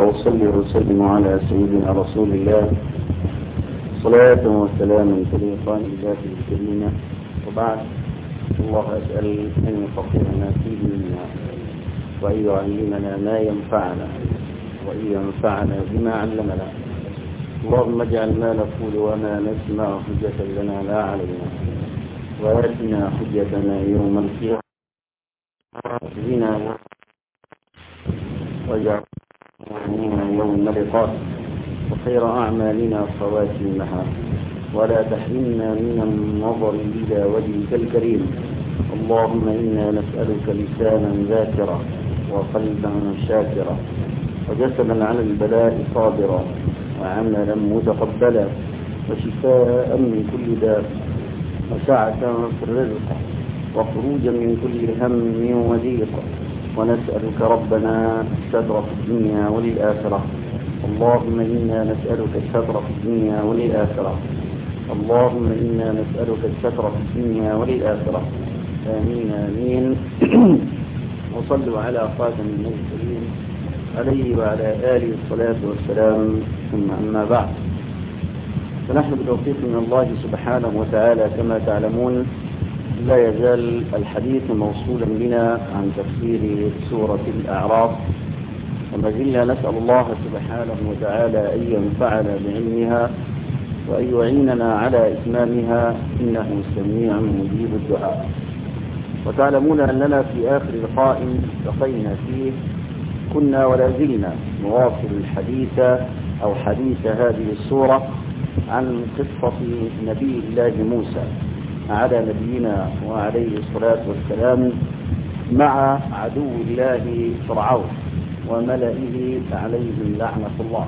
وأصلي وأسلم على سيدنا رسول الله صلاة وسلاما تليقان بذاته الكريمة وبعد الله أسأل أن يفقهنا في ديننا وأن يعلمنا ما ينفعنا وأن ينفعنا بما علمنا اللهم اجعل ما نقول وما نسمع حجة لنا لا علينا وآتنا حجتنا يوم القيامة بنا واجعل يوم اللقاء وخير أعمالنا خواتيمها ولا تحرمنا من النظر إلى وجهك الكريم اللهم إنا نسألك لسانا ذاكرا وقلبا شاكرا وجسدا على البلاء صابرا وعملا متقبلا وشفاء من كل داء وسعة في الرزق وخروجا من كل هم وضيق ونسألك ربنا الستر في الدنيا والآخرة اللهم إنا نسألك الستر في الدنيا والآخرة اللهم إنا نسألك الستر في الدنيا والآخرة آمين آمين وصلوا على خاتم المرسلين عليه وعلى آله الصلاة والسلام ثم أما بعد فنحن بتوفيق من الله سبحانه وتعالى كما تعلمون لا يزال الحديث موصولا بنا عن تفسير سورة الأعراف وما زلنا نسأل الله سبحانه وتعالى أن ينفعنا بعلمها وأن يعيننا على إتمامها إنه سميع مجيب الدعاء وتعلمون أننا في آخر لقاء التقينا فيه كنا ولا زلنا نواصل الحديث أو حديث هذه السورة عن قصة نبي الله موسى على نبينا وعليه الصلاة والسلام مع عدو الله فرعون وملئه عليهم لعنة الله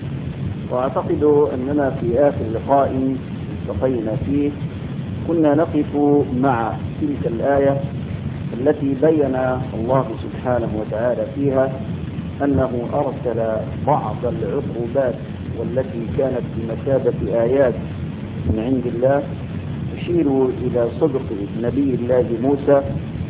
وأعتقد أننا في آخر لقاء التقينا فيه كنا نقف مع تلك الآية التي بين الله سبحانه وتعالى فيها أنه أرسل بعض العقوبات والتي كانت بمثابة آيات من عند الله تشير إلى صدق نبي الله موسى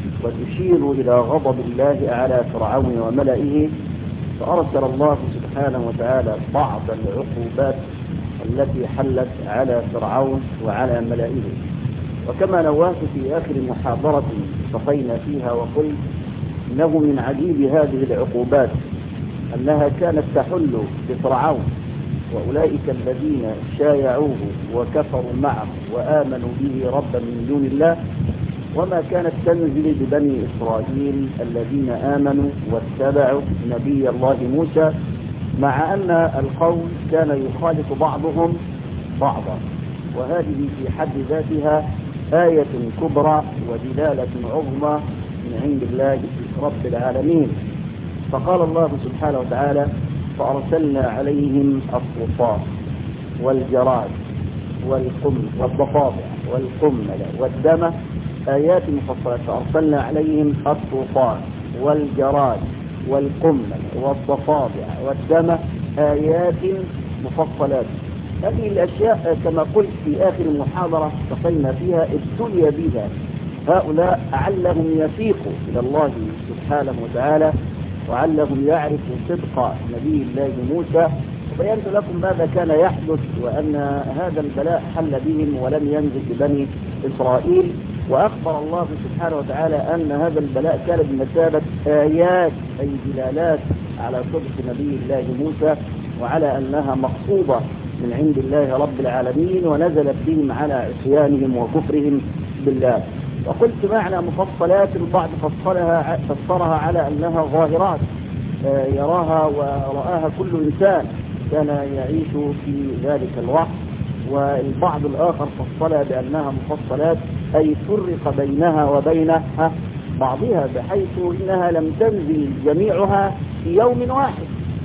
وتشير إلى غضب الله على فرعون وملئه فأرسل الله سبحانه وتعالى بعض العقوبات التي حلت على فرعون وعلى ملئه وكما نوهت في آخر محاضرة التقينا فيها وقلت إنه من عجيب هذه العقوبات أنها كانت تحل بفرعون وأولئك الذين شايعوه وكفروا معه وآمنوا به ربا من دون الله وما كانت تنزل ببني إسرائيل الذين آمنوا واتبعوا نبي الله موسى مع أن القوم كان يخالف بعضهم بعضا وهذه في حد ذاتها آية كبرى ودلالة عظمى من عند الله رب العالمين فقال الله سبحانه وتعالى فأرسلنا عليهم الطوفان والجراد والقم والضفادع والقمل والدم آيات مفصلة فأرسلنا عليهم الطوفان والجراد والقمل والضفادع والدم آيات مفصلات هذه الأشياء كما قلت في آخر المحاضرة التقينا فيها ابتلي بها هؤلاء علهم يفيقوا إلى الله سبحانه وتعالى وعلهم يعرفوا صدق نبي الله موسى وبينت لكم ماذا كان يحدث وأن هذا البلاء حل بهم ولم ينزل ببني إسرائيل وأخبر الله سبحانه وتعالى أن هذا البلاء كان بمثابة آيات أي دلالات على صدق نبي الله موسى وعلى أنها مقصودة من عند الله رب العالمين ونزلت بهم على عصيانهم وكفرهم بالله وقلت معنى مفصلات البعض فصلها فسرها على أنها ظاهرات يراها ورآها كل إنسان كان يعيش في ذلك الوقت والبعض الآخر فصلها بأنها مفصلات أي فرق بينها وبينها بعضها بحيث إنها لم تنزل جميعها في يوم واحد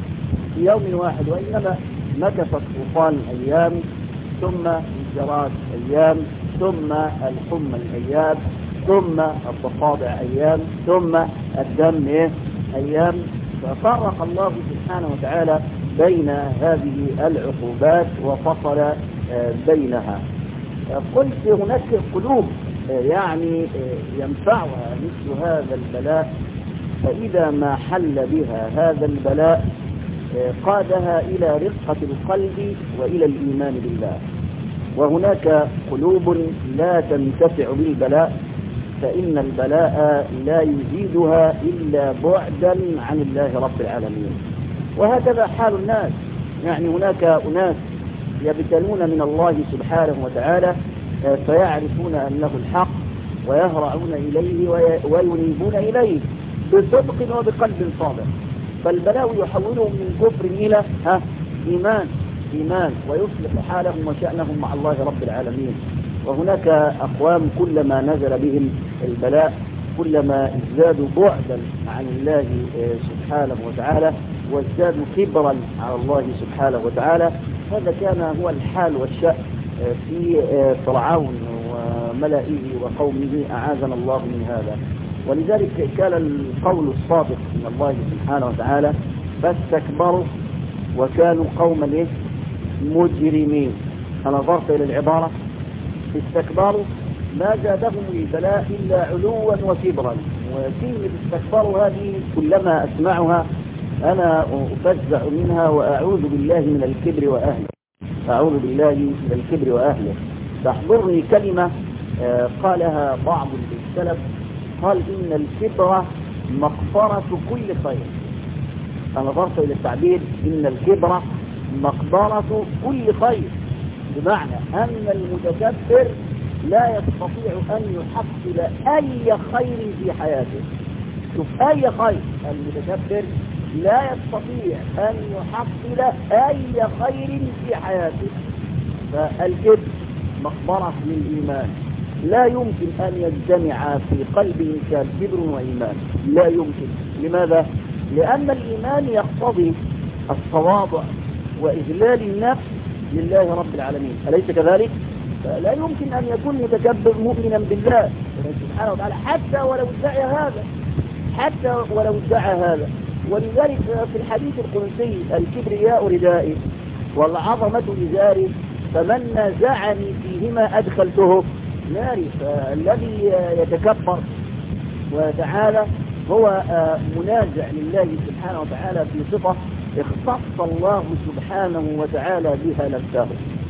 في يوم واحد وإنما مكث الطوفان أيام ثم الجراد أيام ثم الحمى الأيام ثم الضفادع أيام ثم الدم أيام ففرق الله سبحانه وتعالى بين هذه العقوبات وفصل بينها قلت هناك قلوب يعني ينفعها مثل هذا البلاء فإذا ما حل بها هذا البلاء قادها إلى رقة القلب وإلى الإيمان بالله وهناك قلوب لا تنتفع بالبلاء فإن البلاء لا يزيدها إلا بعدا عن الله رب العالمين وهكذا حال الناس يعني هناك أناس يبتلون من الله سبحانه وتعالى فيعرفون أنه الحق ويهرعون إليه وينيبون إليه بصدق وبقلب صادق فالبلاء يحولهم من كفر إلى ها إيمان إيمان ويصلح حالهم وشأنهم مع الله رب العالمين وهناك أقوام كلما نزل بهم البلاء كلما ازدادوا بعدا عن الله سبحانه وتعالى وازدادوا كبرا على الله سبحانه وتعالى هذا كان هو الحال والشأن في فرعون وملئه وقومه أعاذنا الله من هذا ولذلك كان القول الصادق من الله سبحانه وتعالى فاستكبروا وكانوا قوما ايه مجرمين فنظرت إلى العبارة استكبروا ما زادهم البلاء إلا علوا وكبرا وكلمة استكبروا هذه كلما أسمعها أنا أفزع منها وأعوذ بالله من الكبر وأهله أعوذ بالله من الكبر وأهله تحضرني كلمة قالها بعض السلف قال إن الكبر مقبرة كل خير فنظرت إلى التعبير إن الكبر مقبرة كل خير بمعنى أن المتكبر لا يستطيع أن يحصل أي خير في حياته شوف أي خير المتكبر لا يستطيع أن يحصل أي خير في حياته فالكبر مقبرة للإيمان لا يمكن أن يجتمع في قلب إنسان كبر وإيمان لا يمكن لماذا؟ لأن الإيمان يقتضي التواضع وإذلال النفس لله رب العالمين أليس كذلك؟ فلا يمكن أن يكون متكبر مؤمنا بالله سبحانه وتعالى حتى ولو ادعى هذا حتى ولو ادعى هذا ولذلك في الحديث القدسي الكبرياء ردائي والعظمة إزاري فمن نازعني فيهما أدخلته ناري فالذي يتكبر وتعالى هو منازع لله سبحانه وتعالى في صفة اختص الله سبحانه وتعالى بها نفسه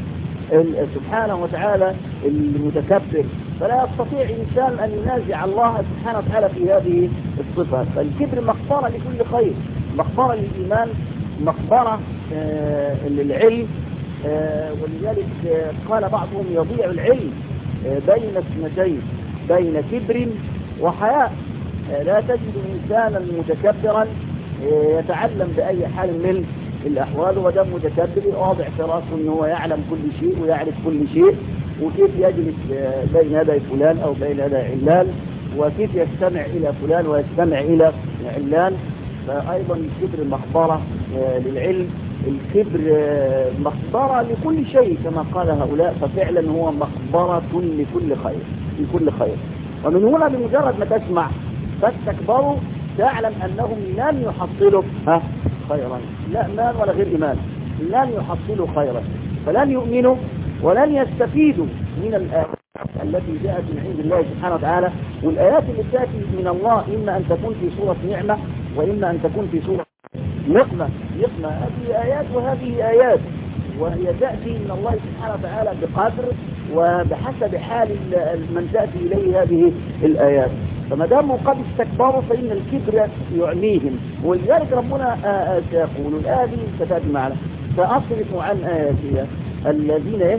سبحانه وتعالى المتكبر فلا يستطيع إنسان أن ينازع الله سبحانه وتعالى في هذه الصفة فالكبر مقبرة لكل خير مقبرة للإيمان مقبرة آه للعلم آه ولذلك آه قال بعضهم يضيع العلم بين اثنتين بين كبر وحياء لا تجد إنسانا متكبرا يتعلم بأي حال من الأحوال ودم متكبر واضع في راسه أنه هو يعلم كل شيء ويعرف كل شيء وكيف يجلس بين يدي فلان أو بين يدي علان وكيف يستمع إلى فلان ويستمع إلى علان فأيضا الكبر مقبرة للعلم الكبر مقبرة لكل شيء كما قال هؤلاء ففعلا هو مقبرة لكل خير لكل خير ومن هنا بمجرد ما تسمع فاستكبروا تعلم أنهم لن يحصلوا ها خيرا لا مال ولا غير إيمان لن يحصلوا خيرا فلن يؤمنوا ولن يستفيدوا من الآيات التي جاءت من عند الله سبحانه وتعالى والآيات اللي تأتي من الله إما أن تكون في صورة نعمة وإما أن تكون في صورة نقمة نقمة هذه آيات وهذه آيات وهي تأتي من الله سبحانه وتعالى بقدر وبحسب حال من تأتي إليه هذه الآيات فما داموا قد استكبروا فإن الكبر يعنيهم ولذلك ربنا سيقول الآية دي ستأتي معنا سأصرف عن آياتي الذين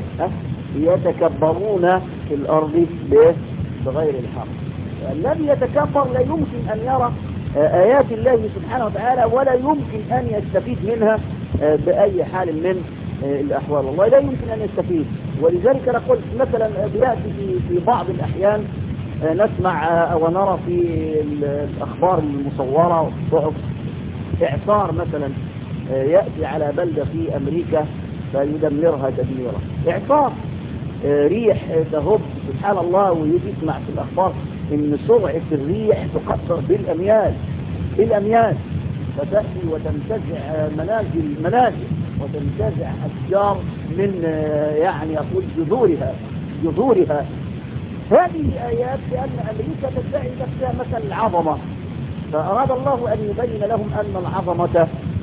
يتكبرون في الأرض بغير الحق الذي يتكبر لا يمكن أن يرى آيات الله سبحانه وتعالى ولا يمكن أن يستفيد منها بأي حال من الأحوال والله لا يمكن أن يستفيد ولذلك أنا قلت مثلا بيأتي في, في بعض الأحيان نسمع ونرى في الأخبار المصورة والصحف إعصار مثلا يأتي على بلدة في أمريكا فيدمرها تدميرا إعصار ريح تهب سبحان الله ويجي يسمع في الأخبار إن سرعة الريح تقدر بالأميال بالأميال فتأتي وتنتزع منازل منازل وتنتزع أشجار من يعني أقول جذورها جذورها هذه آيات لأن أمريكا تدعي نفسها مثل العظمة فأراد الله أن يبين لهم أن العظمة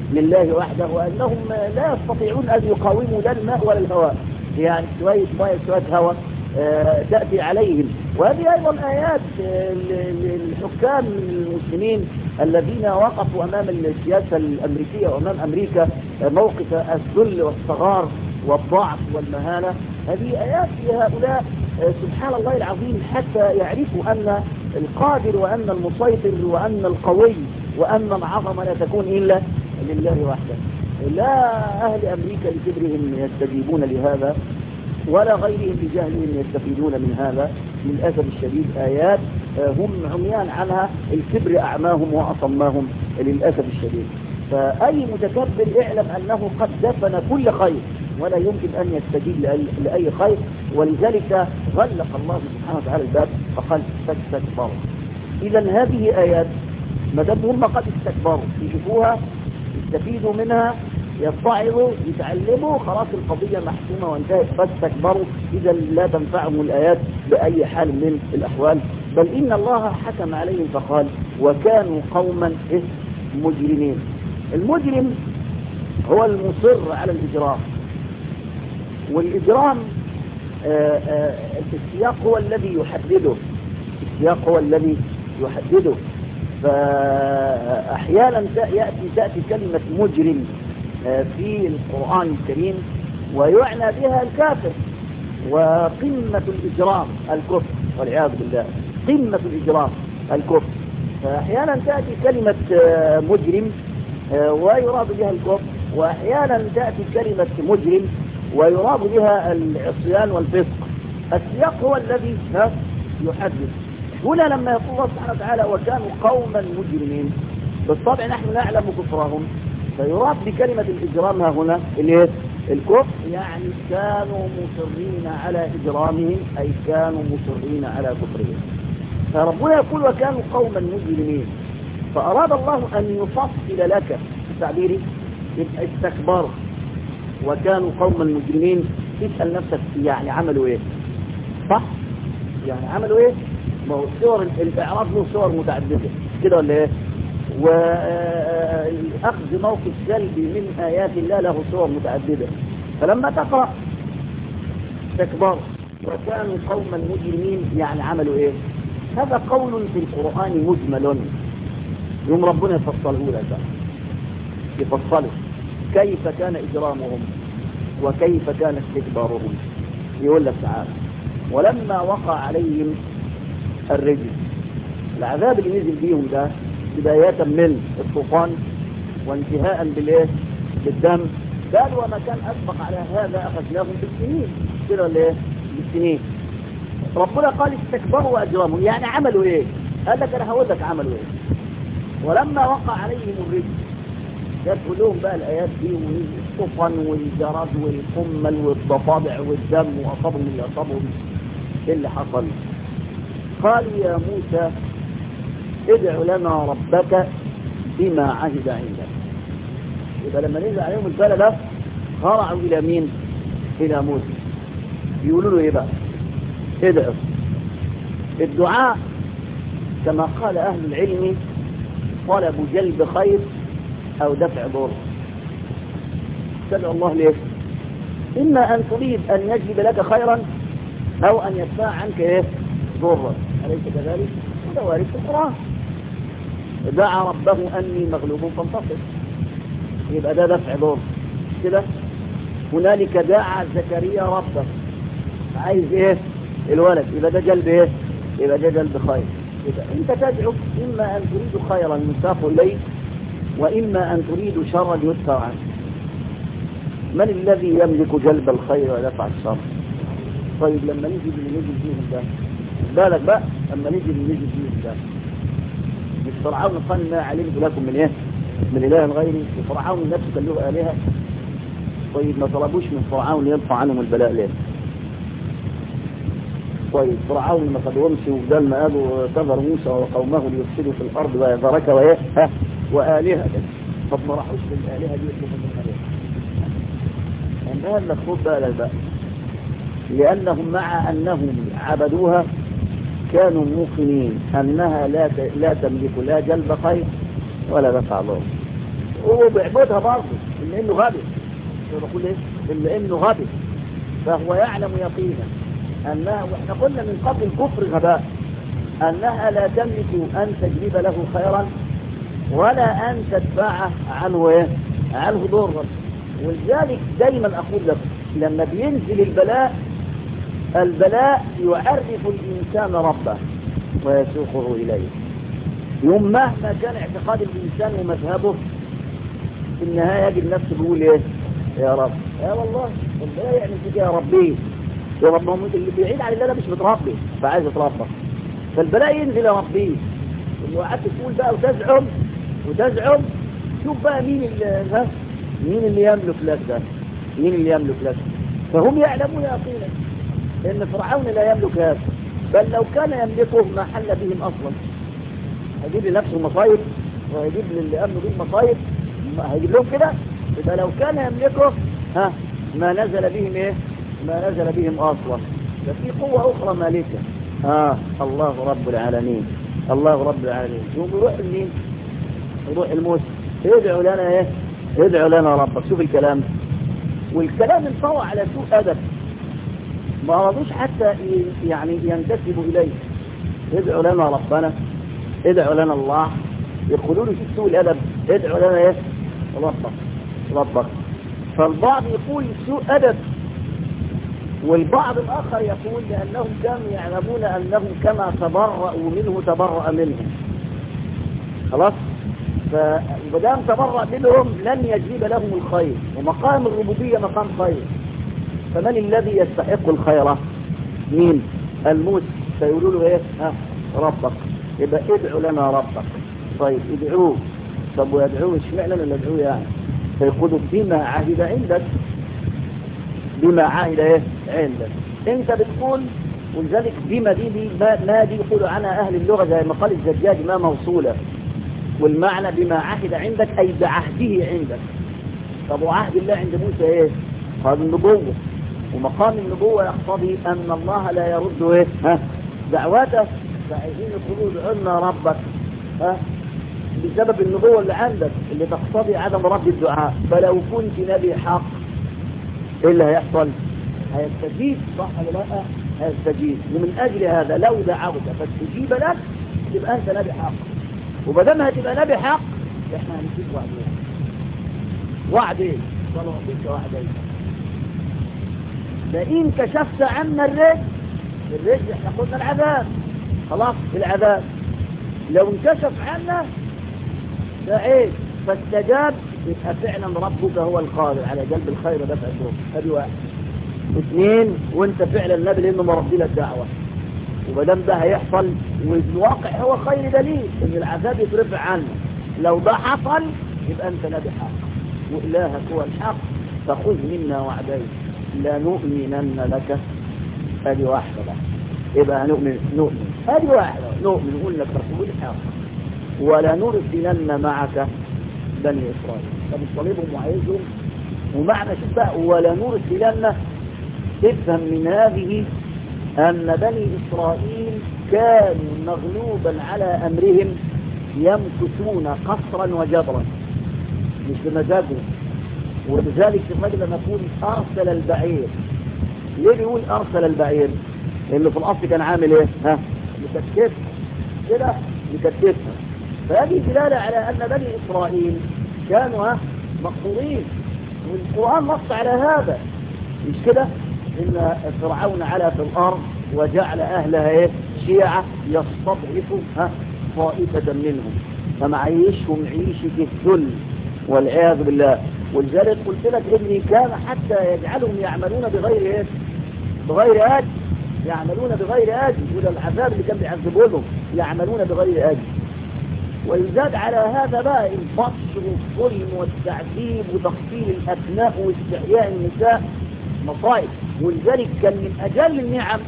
لله وحده وأنهم لا يستطيعون أن يقاوموا لا الماء ولا الهواء يعني شوية ماء شوية هواء آه، تأتي عليهم وهذه أيضا آيات آه، للحكام المسلمين الذين وقفوا أمام السياسة الأمريكية وأمام أمريكا آه، موقف الذل والصغار والضعف والمهانة هذه آيات لهؤلاء سبحان الله العظيم حتى يعرفوا أن القادر وأن المسيطر وأن القوي وأن العظمة لا تكون إلا لله وحده لا أهل أمريكا لكبرهم يستجيبون لهذا ولا غيرهم بجهلهم يستفيدون من هذا للأسف الشديد آيات آه، هم عميان عنها الكبر أعماهم وأصماهم للأسف الشديد فأي متكبر اعلم أنه قد دفن كل خير ولا يمكن أن يستجيب لأي خير ولذلك غلق الله سبحانه وتعالى الباب فقال فاستكبروا إذا هذه آيات ما دام هم قد استكبروا يشوفوها يستفيدوا منها يتعظوا يتعلموا خلاص القضية محسومة وانتهت فاستكبروا إذا لا تنفعهم الآيات بأي حال من الأحوال بل إن الله حكم عليهم فقال وكانوا قوما إيه؟ مجرمين المجرم هو المصر على الإجرام والإجرام آه، آه، السياق هو الذي يحدده السياق هو الذي يحدده فأحيانا يأتي تأتي كلمة مجرم آه، في القرآن الكريم ويعنى بها الكافر وقمة الإجرام الكفر والعياذ بالله قمة الإجرام الكفر فأحيانا تأتي كلمة آه، مجرم آه، ويراد بها الكفر وأحيانا تأتي كلمة مجرم ويراد بها العصيان والفسق السياق هو الذي يحدد هنا لما يقول الله سبحانه وتعالى وكانوا قوما مجرمين بالطبع نحن نعلم كفرهم فيراد بكلمة الإجرام ها هنا الايه الكفر يعني كانوا مصرين على إجرامهم أي كانوا مصرين على كفرهم فربنا يقول وكانوا قوما مجرمين فأراد الله أن يفصل لك في تعبيري استكبروا وكانوا قوما مجرمين تسأل نفسك يعني عملوا ايه صح يعني عملوا ايه ما هو صور الاعراض له صور متعددة كده ولا ايه وأخذ موقف سلبي من آيات الله له صور متعددة فلما تقرأ تكبر وكانوا قوما مجرمين يعني عملوا ايه هذا قول في القرآن مجمل يوم ربنا يفصله لك يفصله كيف كان إجرامهم وكيف كان استكبارهم يقول لك تعالى ولما وقع عليهم الرجل العذاب اللي نزل بيهم ده بداية من الطوفان وانتهاء بالايه بالدم قال وما كان أسبق على هذا أخذناهم بالسنين كده ولا ايه بالسنين ربنا قال استكبروا وأجرموا يعني عملوا ايه قال لك انا هقول لك عملوا ايه ولما وقع عليهم الرجل جابوا لهم بقى الآيات دي والطوفان والجراد والقمل والضفادع والدم وأصابهم اللي أصابهم ايه اللي حصل قالوا يا موسى ادع لنا ربك بما عهد عندك يبقى لما نزل عليهم البلد ده خرعوا إلى مين إلى موسى يقولوا له إيه بقى ادعوا الدعاء كما قال أهل العلم طلب جلب خير أو دفع ضر تدعو الله ليه إما أن تريد أن يجلب لك خيرا أو أن يدفع عنك إيه ضرا أليس كذلك هذا وارد في القرآن دعا ربه أني مغلوب فانتصر يبقى ده دفع ضر كده هنالك دعا زكريا ربه عايز ايه الولد يبقى ده جلب ايه يبقى ده جلب خير يبقى انت تدعو اما ان تريد خيرا يساق اليك واما ان تريد شرا يدفع عنك من الذي يملك جلب الخير ودفع الشر طيب لما نجي اللي نجي فيهم ده بالك بقى لما نجي اللي نجي فيهم ده مش فرعون قال ما علمت لكم من ايه من اله غيري وفرعون نفسه كان له الهه طيب ما طلبوش من فرعون يرفع عنهم البلاء ليه طيب فرعون ما خدهمش وقال ما قالوا تذر موسى وقومه ليفسدوا في الارض ويذرك وايه ها والهه طب ما راحوش للالهه دي يطلبوا منها ليه الان خد بالك بقى لانهم مع انهم عبدوها كانوا موقنين أنها لا لا تملك لا جلب خير ولا دفع ضر وبيعبدها برضه إلا إنه غبي بقول إيه إلا إنه غبي فهو يعلم يقينا أنها وإحنا قلنا من قبل الكفر غباء أنها لا تملك أن تجلب له خيرا ولا أن تدفعه عنه إيه؟ عنه ضرا ولذلك دايما أقول لك لما بينزل البلاء البلاء يعرف الإنسان ربه ويسوقه إليه يوم مهما كان اعتقاد الإنسان ومذهبه في النهاية يجد نفسه بيقول إيه يا رب يا والله البلاء يعني كده يا ربي يا رب ما هو اللي بعيد عن الله ده مش متربي فعايز يتربى فالبلاء ينزل يا ربي اللي قعدت تقول بقى وتزعم وتزعم شوف بقى مين اللي ها مين اللي يملك لك ده مين اللي يملك لك فهم يعلمون يقينا ان فرعون لا يملك هذا بل لو كان يملكه ما حل بهم اصلا هيجيب لنفسه مصايب وهيجيب للي امنوا به مصايب هيجيب لهم كده يبقى لو كان يملكه ها ما نزل بهم ايه ما نزل بهم اصلا ففي قوة اخرى مالكة اه الله رب العالمين الله رب العالمين يوم يروح لمين يروح الموسى يدعو لنا ايه يدعو لنا ربك شوف الكلام والكلام انطوى على سوء ادب ما رضوش حتى يعني ينتسبوا اليه يدعو لنا ربنا ادعو لنا الله يقولوا له شوف سوء الادب ادعو لنا ايه ربك ربك فالبعض يقول سوء ادب والبعض الآخر يقول لأنهم كانوا يعلمون أنهم كما تبرأوا منه تبرأ منهم خلاص فمدام تبرأ منهم لن يجيب لهم الخير ومقام الربوبية مقام خير فمن الذي يستحق الخير مين الموسى فيقولوا له ايه ها ربك يبقى ادعوا لنا ربك طيب ادعوه طب ويدعوه اشمعنى اللي ندعوه يعني فيقولوا بما عهد عندك بما عهد ايه عندك انت بتقول ولذلك بما دي دي ما دي يقولوا عنها اهل اللغة زي ما قال الزجاج ما موصولة والمعنى بما عهد عندك اي بعهده عندك طب وعهد الله عند موسى ايه قال النبوة ومقام النبوة يقتضي ان الله لا يرد ايه ها دعوته فعايزين يقولوا لنا ربك ها بسبب النبوة اللي عندك اللي تقتضي عدم رد الدعاء فلو كنت نبي حق ايه اللي هيحصل هيستجيب صح ولا لا هيستجيب ومن اجل هذا لو دعوت فاستجيب لك تبقى انت نبي حق وبدل هتبقى نبي حق احنا هنديك وعدين وعدين سنعطيك وعدين فإن كشفت عنا الرجل الرجل احنا قلنا العذاب خلاص العذاب لو انكشف عنا فايه فاستجاب يبقى فعلا ربك هو القادر على جلب الخير ودفع الشر ادي واحد اثنين وانت فعلا نبي لانه مرضي لك دعوه ومادام ده هيحصل والواقع هو خير دليل ان العذاب يترفع عنه لو ده حصل يبقى انت نبي حق والهك هو الحق فخذ منا وعدين لا نؤمنن لك ادي واحده بقى يبقى نؤمن نؤمن ادي واحده نؤمن نقول لك رسول الحق ولا نرسلن معك بني إسرائيل فبالصليبهم وعايزهم ومعنى شوف بقى ولا نرسلن تفهم من هذه أن بني إسرائيل كانوا مغلوبا على أمرهم يمكثون قصرا وجبرا مش بمزاجهم ولذلك في الرجل لما يقول أرسل البعير ليه بيقول أرسل البعير اللي في الأصل كان عامل إيه ها مكتف كده مكتفها فهذه دلالة على أن بني إسرائيل كانوا مقصورين والقرآن نص على هذا مش كده إن فرعون علا في الأرض وجعل أهلها إيه شيعة يستضعف ها طائفة منهم فمعيشهم عيشة الذل والعياذ بالله ولذلك قلت لك ابني كان حتى يجعلهم يعملون بغير ايه بغير اجر يعملون بغير اجر وده العذاب اللي كان بيعذبوا لهم يعملون بغير اجر ويزاد على هذا بقى البطش والظلم والتعذيب وتقتيل الابناء واستحياء النساء مصائب ولذلك كان من اجل النعم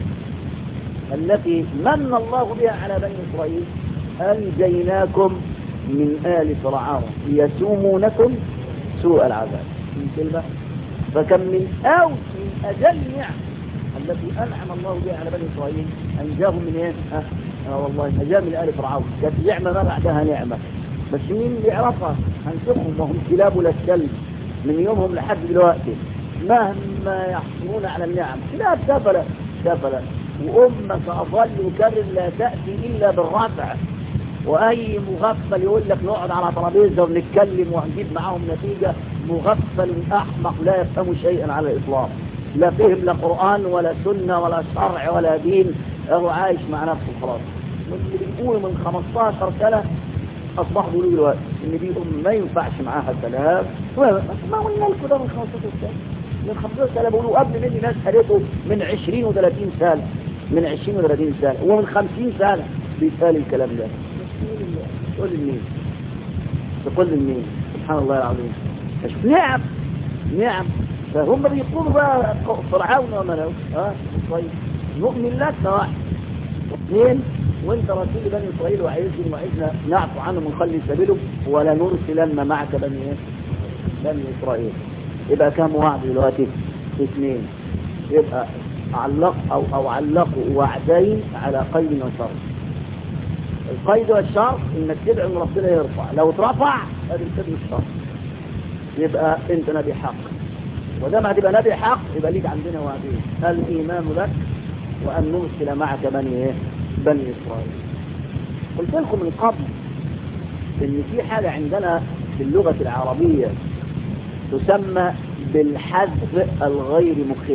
التي من الله بها على بني اسرائيل انجيناكم من ال فرعون يسومونكم سوء العذاب من كلمه فكان من او من اجل النعم التي انعم الله بها على بني اسرائيل انجاهم من ايه؟ اه, آه والله نجاه من ال فرعون كانت نعمه ما بعدها نعمه بس مين اللي يعرفها هنشوفهم وهم كلاب ولا الكلب من يومهم لحد دلوقتي مهما يحصلون على النعم كلاب سفلة سفلة وأمة سأظل أكرر لا تأتي إلا بالرفع وأي مغفل يقول لك نقعد على ترابيزة ونتكلم وهنجيب معاهم نتيجة مغفل أحمق لا يفهم شيئا على الإطلاق لا فهم لا قرآن ولا سنة ولا شرع ولا دين هو عايش مع نفسه خلاص واللي بيقول من 15 سنة أصبحوا بيقولوا دلوقتي إن دي أم ما ينفعش معاها كلام ما قلنا لكم ده من 15 سنة من 15 سنة بيقولوا قبل مني ناس قالته من 20 و30 سنة من 20 و30 سنة ومن 50 سنة بيتقال الكلام ده تقول لمين تقول لمين سبحان الله العظيم نعم نعم فهم بيقولوا بقى فرعون وملوك اه طيب نؤمن لك واحد اثنين وانت رسول بني اسرائيل وعايزهم وعايزنا نعفو عنهم ونخلي سبيلهم ولا نرسلن معك بني ايه بني اسرائيل يبقى كم وعد دلوقتي اثنين يبقى علق او او علقوا وعدين على قيد وشرط القيد والشرط انك تدعو ان ربنا يرفع لو اترفع هذا الكذب الشرط يبقى انت نبي حق ودام هتبقى نبي حق يبقى ليك عندنا وعدين الايمان لك وان نرسل معك بني ايه بني اسرائيل قلت لكم من قبل ان في حاجه عندنا في اللغه العربيه تسمى بالحذف الغير مخل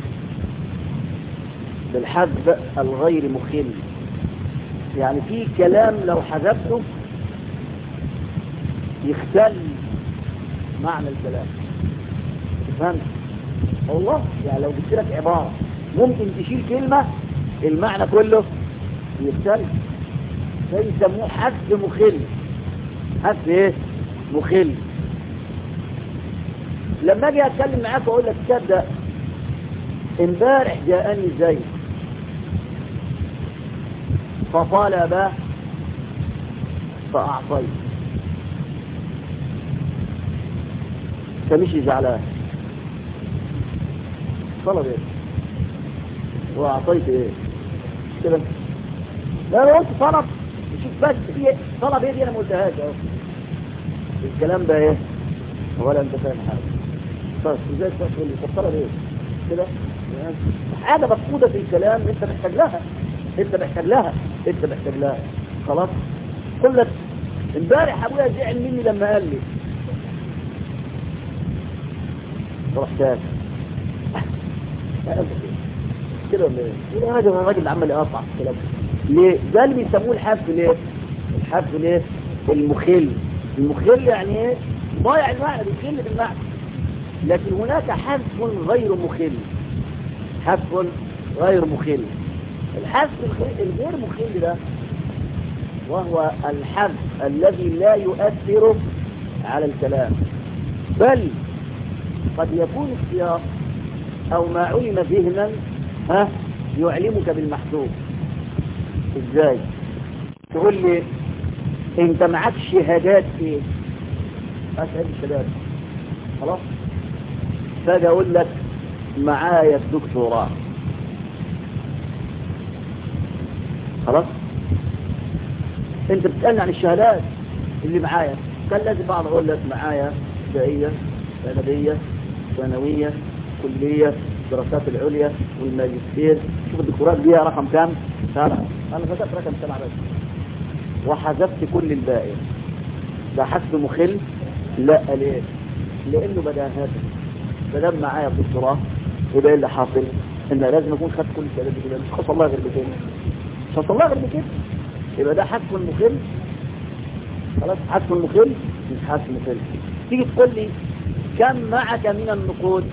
بالحذف الغير مخل يعني في كلام لو حذفته يختل معنى الكلام فهمت والله يعني لو جبت لك عبارة ممكن تشيل كلمة المعنى كله يختل ده يسموه حذف مخل حذف ايه مخل لما اجي اتكلم معاك واقول لك تصدق امبارح جاءني زيد فطلب فأعطيت فمشي زعلان طلب ايه وأعطيت ايه كده لا انا قلت طلب شوف بس هي طلب ايه دي انا ما قلتهاش اهو الكلام ده ايه ولا انت فاهم حاجه بس ازاي تقول لي طب طلب ايه كده حاجه مفقوده في الكلام انت محتاج لها انت محتاج لها انت محتاج لها خلاص قل لك امبارح ابويا زعل مني لما قال لي رحت كده ولا ايه؟ يا راجل الراجل اللي عمال يقطع الكلام ليه؟ ده اللي بيسموه الحذف ليه؟ الحذف ليه؟ المخل المخل يعني ايه؟ ضايع المعنى بيخل بالمعنى لكن هناك حذف غير مخل حذف غير مخل الحذف الغير مخل ده وهو الحذف الذي لا يؤثر على الكلام بل قد يكون السياق او ما علم ذهنا ها يعلمك بالمحذوف ازاي تقول لي انت معاك شهادات ايه اسال الشهادات خلاص فاجي اقول لك معايا الدكتوراه خلاص انت بتسألني عن الشهادات اللي معايا كان لازم بعض اقول لك معايا ابتدائيه ثانويه ثانويه كليه الدراسات العليا والماجستير شوف الدكتوراه دي رقم كام سبعه انا كتبت رقم سبعه بس وحذفت كل الباقي ده حسب مخل لا ليه لانه بدا هذا بدل معايا الدكتوراه يبقى ايه اللي حاصل ان لازم اكون خدت كل الشهادات دي كده مش خاص الله غير بكده مش خاص الله غير بكده يبقى ده حذف المخل خلاص حذف المخل مش حذف المخل تيجي تقول لي كم معك من النقود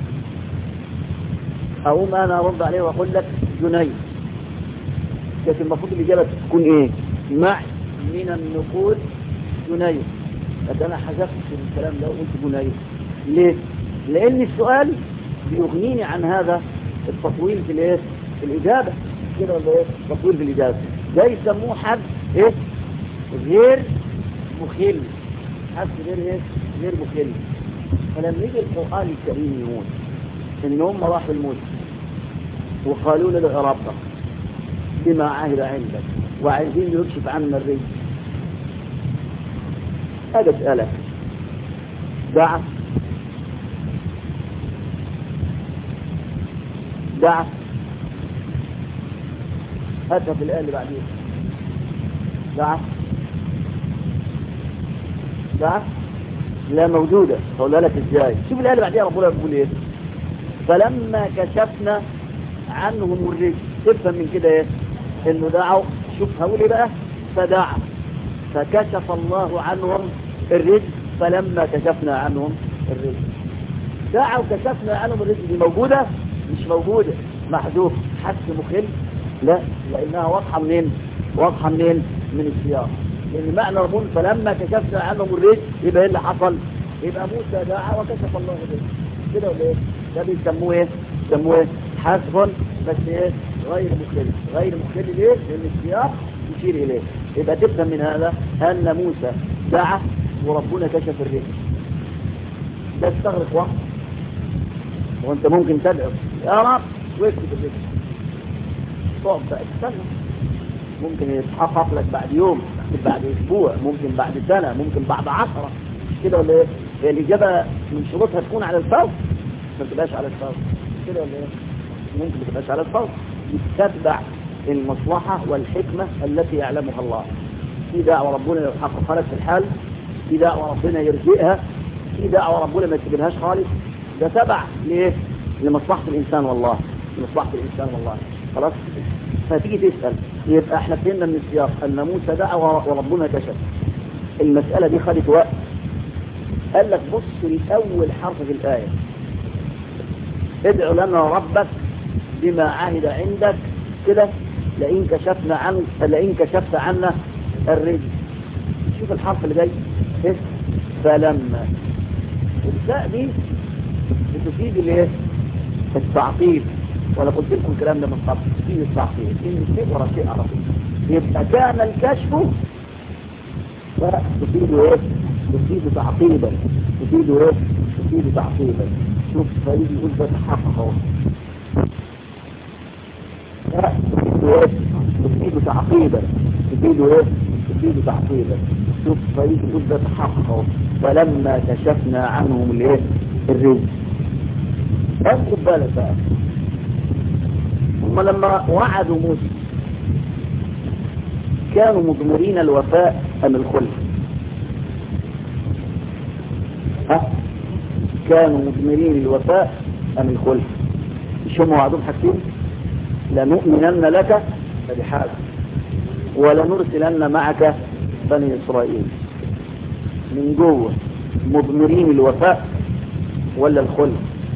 اقوم انا ارد عليه واقول لك جنيه لكن المفروض الاجابه تكون ايه معي من النقود جنيه لكن انا حذفت الكلام ده وقلت جنيه ليه لان السؤال بيغنيني عن هذا التطويل في الايه في الاجابه كده ولا ايه تطويل في الاجابه ده يسموه حد ايه غير مخل حد غير ايه غير مخل فلما يجي القران الكريم يقول ان هم راحوا الموت وقالوا له ربك بما عهد عندك وعايزين يكشف عنا الرزق اجي اسالك دعا دعا هاتها في الآية اللي بعدين دعا دعا لا موجودة هقولها لك ازاي شوف الآية اللي بعديها ربنا بيقول ايه فلما كشفنا عنهم الرجل تفهم من كده ايه انه دعوا شوف هقول ايه بقى فدعا فكشف الله عنهم الرجل فلما كشفنا عنهم الرجل دعوا كشفنا عنهم الرجل دي موجودة مش موجودة محذوف حس مخل لا لانها واضحة منين واضحة منين من السياق لان معنى ربون فلما كشفنا عنهم الرجل يبقى ايه اللي حصل يبقى موسى دعا وكشف الله الرجل كده ولا ايه ده بيسموه ايه بيسموه ايه حذف بس ايه غير مخل غير مخل ليه لان السياق يشير اليه يبقى تفهم من هذا ان موسى دعا وربنا كشف الرجل ده استغرق وقت وانت ممكن تدعو يا رب واكتب الرجل تقعد بقى تستنى ممكن يتحقق لك بعد يوم ممكن بعد اسبوع ممكن بعد سنة ممكن بعد عشرة كده ولا ايه هي الاجابة من شروطها تكون على الفور ما تبقاش على الفور كده ولا ايه ممكن ما تبقاش على الفور تتبع المصلحة والحكمة التي يعلمها الله في دعوة ربنا يحققها لك في الحال في دعوة ربنا يرجئها في دعوة ربنا ما يكتبلهاش خالص ده تبع ليه لمصلحة الإنسان والله لمصلحة الإنسان والله خلاص فتيجي تسأل يبقى احنا فهمنا من السياق أن موسى دعا وربنا كشف المسألة دي خدت وقت قال لك بص لأول حرف في الآية ادعو لنا ربك بما عهد عندك كده لئن كشفنا عن لئن كشفت عنا الرجل شوف الحرف اللي جاي إيه؟ فلما الفاء دي بتفيد الايه التعطيل ولا قلت لكم الكلام ده من قبل تفيد التعطيل ان شيء ورا شيء على طول يبقى كان الكشف تفيد ايه تفيد تعقيبا تفيد ايه تفيد تعقيبا شوف فريد يقول ده تحقق اهو تفيد تعقيبا تفيد ايه تفيد تعقيبا شوف فريد يقول ده تحقق اهو فلما كشفنا عنهم الايه الرزق خد بالك بقى هم لما وعدوا موسى كانوا مضمرين الوفاء ام الخلف ها كانوا مضمرين الوفاء ام الخلف مش هم وعدوا بحاجتين لنؤمنن لك فبحال ولنرسلن معك بني اسرائيل من جوه مضمرين الوفاء ولا الخلف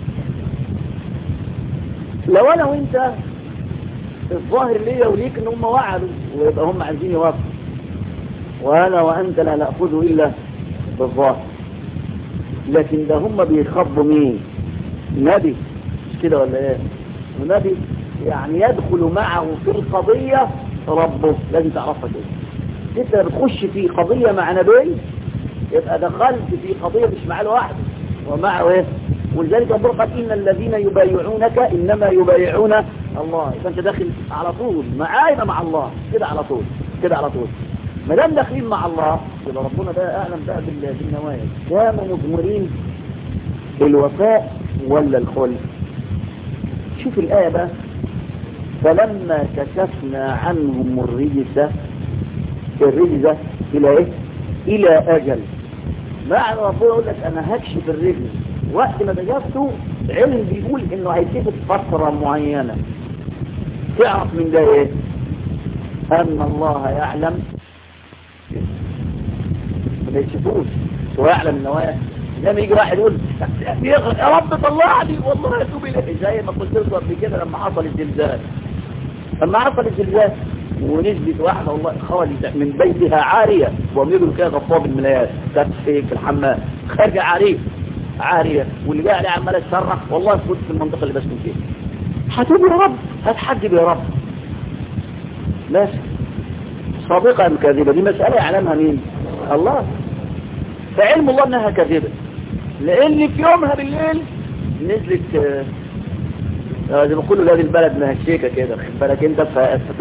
لو انا وانت الظاهر ليا وليك ان هم وعدوا ويبقى هم عايزين يوافقوا وانا وانت لا ناخذه الا بالظاهر لكن ده هم بيخبوا مين نبي مش كده ولا ايه ونبي يعني يدخل معه في القضية ربه لازم تعرفها كده انت بتخش في قضية مع نبي يبقى دخلت في قضية مش مع الواحد ومعه ايه ولذلك ربنا قال إن الذين يبايعونك إنما يبايعون الله فأنت داخل على طول معايا مع الله كده على طول كده على طول ما دام داخلين مع الله يبقى ربنا بقى أعلم بقى بالنوايا كانوا مضمرين الوفاء ولا الخلف شوف الآية بقى فلما كشفنا عنهم الرجس الرجزة إلى إيه؟ إلى أجل معنى ربنا يقول لك أنا هكشف الرجل وقت ما دجفته علم بيقول انه هيسيب فترة معينة تعرف من ده ايه ان الله يعلم ما يشوفوش هو يعلم النوايا لما يجي واحد يقول يا رب طلعني والله اتوب اليه زي ما قلت لكم قبل كده لما حصل الزلزال لما حصل الزلزال ونزلت واحدة والله خالدة من بيتها عارية وميروا كده غطاء بالملايات كانت في الحمام خارجة عارية عارية واللي جاء عليه عمال يتصرخ والله كنت في المنطقة اللي بسكن فيها هتقول يا رب هتحجب يا رب ماشي صادقة ام كاذبة دي مسألة يعلمها مين الله فعلم الله انها كاذبة لان في يومها بالليل نزلت آه زي ما كل هذه البلد مهشيكة كده خد بالك انت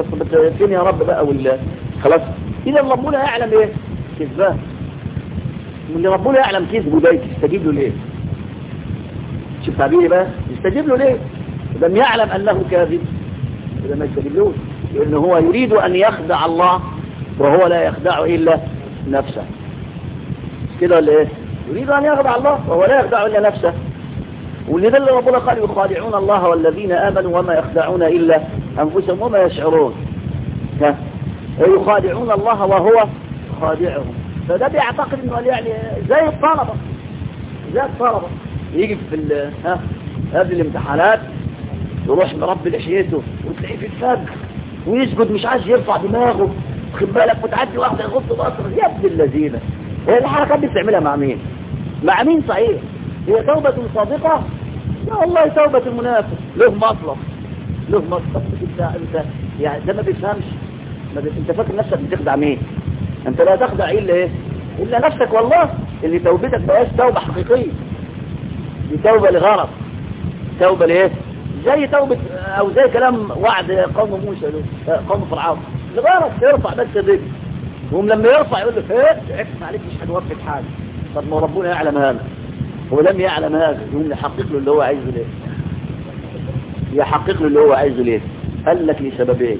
فين يا رب بقى ولا خلاص اذا ربنا يعلم ايه كذبان اللي ربنا يعلم كذبه ده يستجيب له ليه شوف تعبيري بقى يستجيب له ليه لم يعلم انه كاذب اذا ما يستجيبلوش لان هو يريد ان يخدع الله وهو لا يخدع الا نفسه كده ولا ايه يريد ان يخدع الله وهو لا يخدع الا نفسه ولذا اللي ربنا قال يخادعون الله والذين امنوا وما يخدعون الا انفسهم وما يشعرون ها يخادعون الله وهو خادعهم فده بيعتقد انه يعني زي الطلبة زي الطلبة يجي في ال ها قبل الامتحانات يروح مربي لحيته وتلاقيه في الفجر ويسجد مش عايز يرفع دماغه خد بالك وتعدي واحدة يغض بصره يا ابن اللذينة هي الحركات دي بتعملها مع مين مع مين صحيح هي توبة صادقة لا والله توبة المنافق له مطلب له مطلب انت انت يعني ده ما بيفهمش ما بي... انت فاكر نفسك بتخدع مين انت لا تخدع الا ايه الا نفسك والله اللي توبتك بقاش توبة حقيقية دي توبة لغرض توبة لايه زي توبة او زي كلام وعد قوم موسى قوم فرعون لغرض يرفع بس يديك وهم لما يرفع يقول له ايه عكس عليك مش هنوفق حاجة طب ما ربنا يعلم هذا ولم يعلم هذا يقوم يحقق له اللي هو عايزه ليه يحقق له اللي هو عايزه ليه قال لك لسببين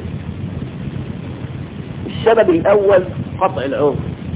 السبب الاول قطع العذر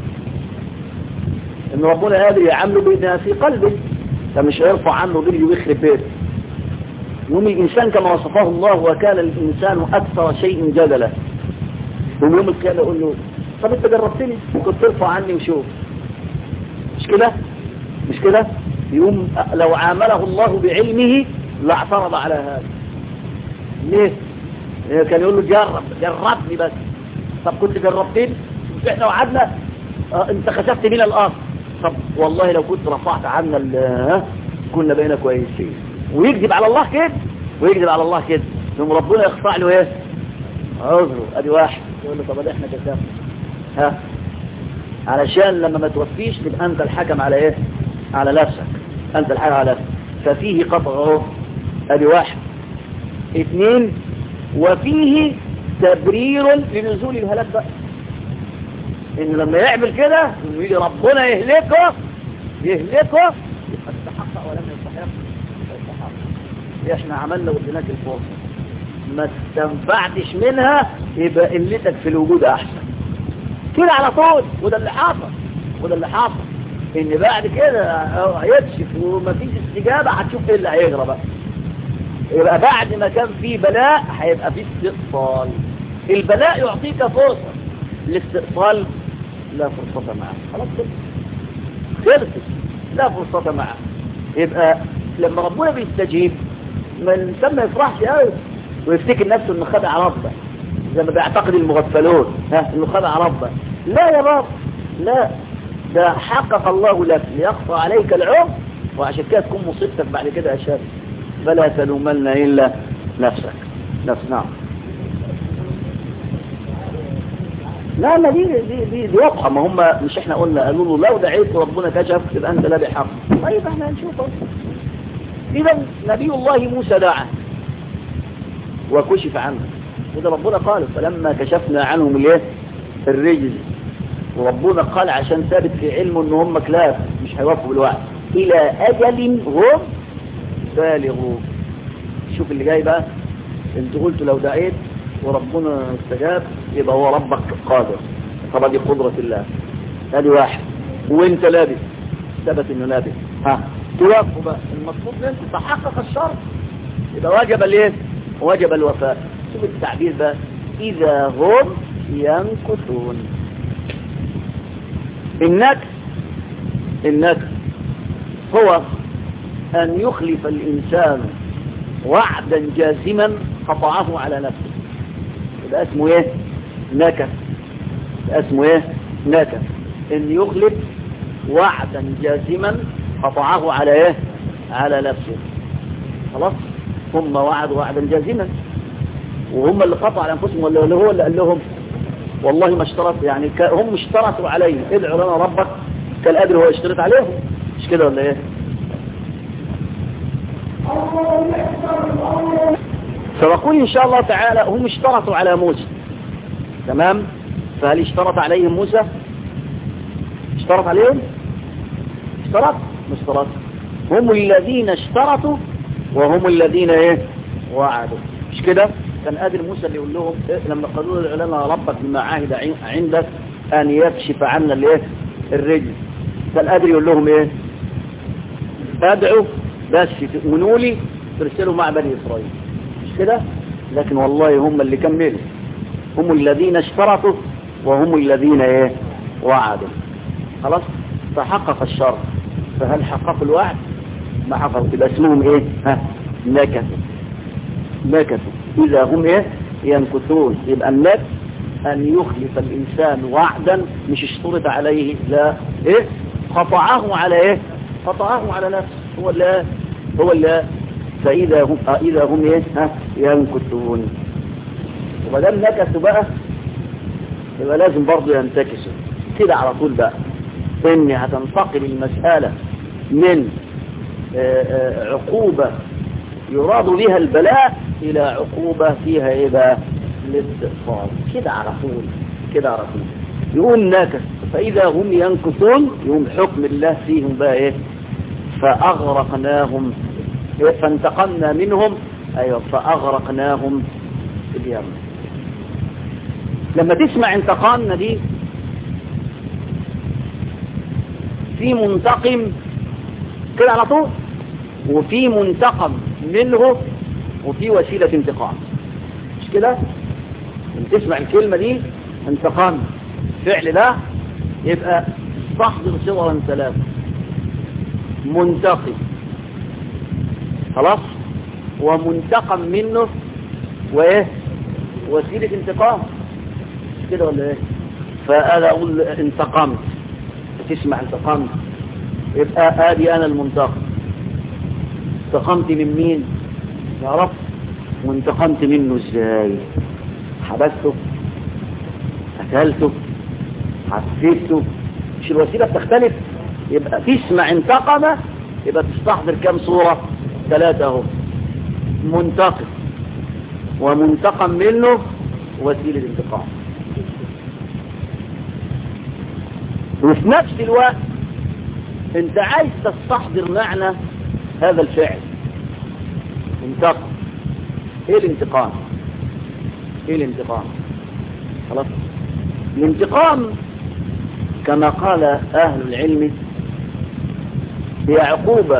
ان ربنا قادر يعامله بانها في قلبه فمش هيرفع عنه ضل ويخرب بيته يوم الانسان كما وصفه الله وكان الانسان اكثر شيء جدلا يوم يوم القيامه يقول له طب انت جربتني كنت ترفع عني وشوف مش كده مش كده يوم لو عامله الله بعلمه لاعترض على هذا ليه كان يقول له جرب جربني بس طب كنت جربتني مش احنا وعدنا اه انت خسفت بينا الارض طب والله لو كنت رفعت عنا ها كنا بقينا كويسين ويكذب على الله كده ويكذب على الله كده ثم ربنا يقطع له ايه عذره ادي واحد يقول له طب ده احنا كذاب ها علشان لما ما توفيش تبقى انت الحكم على ايه على نفسك انت الحكم على نفسك ففيه قطع اهو ادي واحد اثنين وفيه تبرير لنزول الهلاك بقى ان لما يعمل كده انه يجي ربنا يهلكه يهلكه يبقى استحق ولم يستحق يستحق احنا عملنا واديناك الفرصه ما استنفعتش منها يبقى قلتك في الوجود احسن كده على طول وده اللي حاصل وده اللي حاصل ان بعد كده هيكشف ومفيش استجابه هتشوف ايه اللي هيجرى بقى يبقى بعد ما كان في بلاء هيبقى في استئصال البلاء يعطيك فرصة الاستئصال لا فرصة معه خلاص كده خلصت لا فرصة معه يبقى لما ربنا بيستجيب ما الانسان ما يفرحش قوي ويفتكر نفسه انه خدع ربه زي ما بيعتقد المغفلون ها انه خدع ربه لا يا رب لا ده حقق الله لك ليقطع عليك العمر وعشان كده تكون مصيبتك بعد كده اشد فلا تلومن إلا نفسك نفس نعم لا لا دي دي دي, دي واضحة ما هم مش احنا قلنا قالوا له لو دعيت ربنا كشف تبقى انت لا بحق طيب احنا هنشوف اذا نبي الله موسى دعا وكشف عنه وده ربنا قال فلما كشفنا عنهم الايه الرجز وربنا قال عشان ثابت في علمه ان هم كلاب مش هيوقفوا بالوعد الى اجل هم بالغوا شوف اللي جاي بقى انت قلت لو دعيت وربنا استجاب يبقى هو ربك قادر طبعا دي قدرة الله ادي واحد وانت لابس ثبت انه لابس ها توافقوا بقى المطلوب منكم تحقق الشرط يبقى وجب الايه وجب الوفاء شوف التعبير بقى اذا هم ينكثون النكس النكس هو أن يخلف الإنسان وعدا جازما قطعه على نفسه يبقى اسمه ايه نكس اسمه ايه نكس ان يخلف وعدا جازما قطعه على ايه على نفسه خلاص هم وعدوا وعدا جازما وهم اللي قطعوا على انفسهم ولا اللي هو اللي قال لهم والله ما اشترط يعني هم اشترطوا عليه ادعوا لنا ربك كالقدر هو اشترط عليهم مش كده ولا ايه فنقول إن شاء الله تعالى هم اشترطوا على موسى تمام فهل اشترط عليهم موسى اشترط عليهم اشترط مش اشترط هم الذين اشترطوا وهم الذين ايه وعدوا مش كده كان قادر موسى اللي يقول لهم إيه لما قالوا له لنا ربك بما عهد عندك ان يكشف عنا الايه الرجل كان قادر يقول لهم ايه ادعوا بس تؤمنوا لي ترسلوا مع بني اسرائيل مش كده لكن والله هم اللي كملوا هم الذين اشترطوا وهم الذين ايه وعدوا خلاص فحقق الشرط فهل حققوا الوعد ما حققوا يبقى اسمهم ايه ها نكثوا نكثوا اذا هم ايه ينكثون يبقى النكث ان يخلف الانسان وعدا مش اشترط عليه لا ايه قطعه على ايه قطعه على نفسه هو لا هو لا فاذا هم آه اذا هم ايه ها ينكثون وما دام نكثوا بقى يبقى لازم برضه ينتكسوا كده على طول بقى ان هتنتقل المسألة من عقوبة يراد بها البلاء إلى عقوبة فيها إيه بقى الاستئصال كده على طول كده على طول يقوم ناكس فإذا هم ينكثون يقوم حكم الله فيهم بقى إيه فأغرقناهم فانتقمنا منهم أيوة فأغرقناهم في اليم لما تسمع انتقامنا دي في منتقم كده على طول وفي منتقم منه وفي وسيلة انتقام مش كده لما تسمع الكلمة دي انتقام فعل ده يبقى استحضر صورا ثلاثة منتقم خلاص ومنتقم منه وايه وسيلة انتقام مش كده ولا ايه فانا اقول انتقمت تسمع انتقمت يبقى ادي انا المنتقم انتقمت من مين يا رب وانتقمت منه ازاي حبسته قتلته حسيته مش الوسيلة بتختلف يبقى تسمع انتقم يبقى تستحضر كم صورة ثلاثة اهو منتقم ومنتقم منه وسيلة انتقام وفي نفس الوقت انت عايز تستحضر معنى هذا الفعل انتقم ايه الانتقام ايه الانتقام خلاص الانتقام كما قال اهل العلم هي عقوبة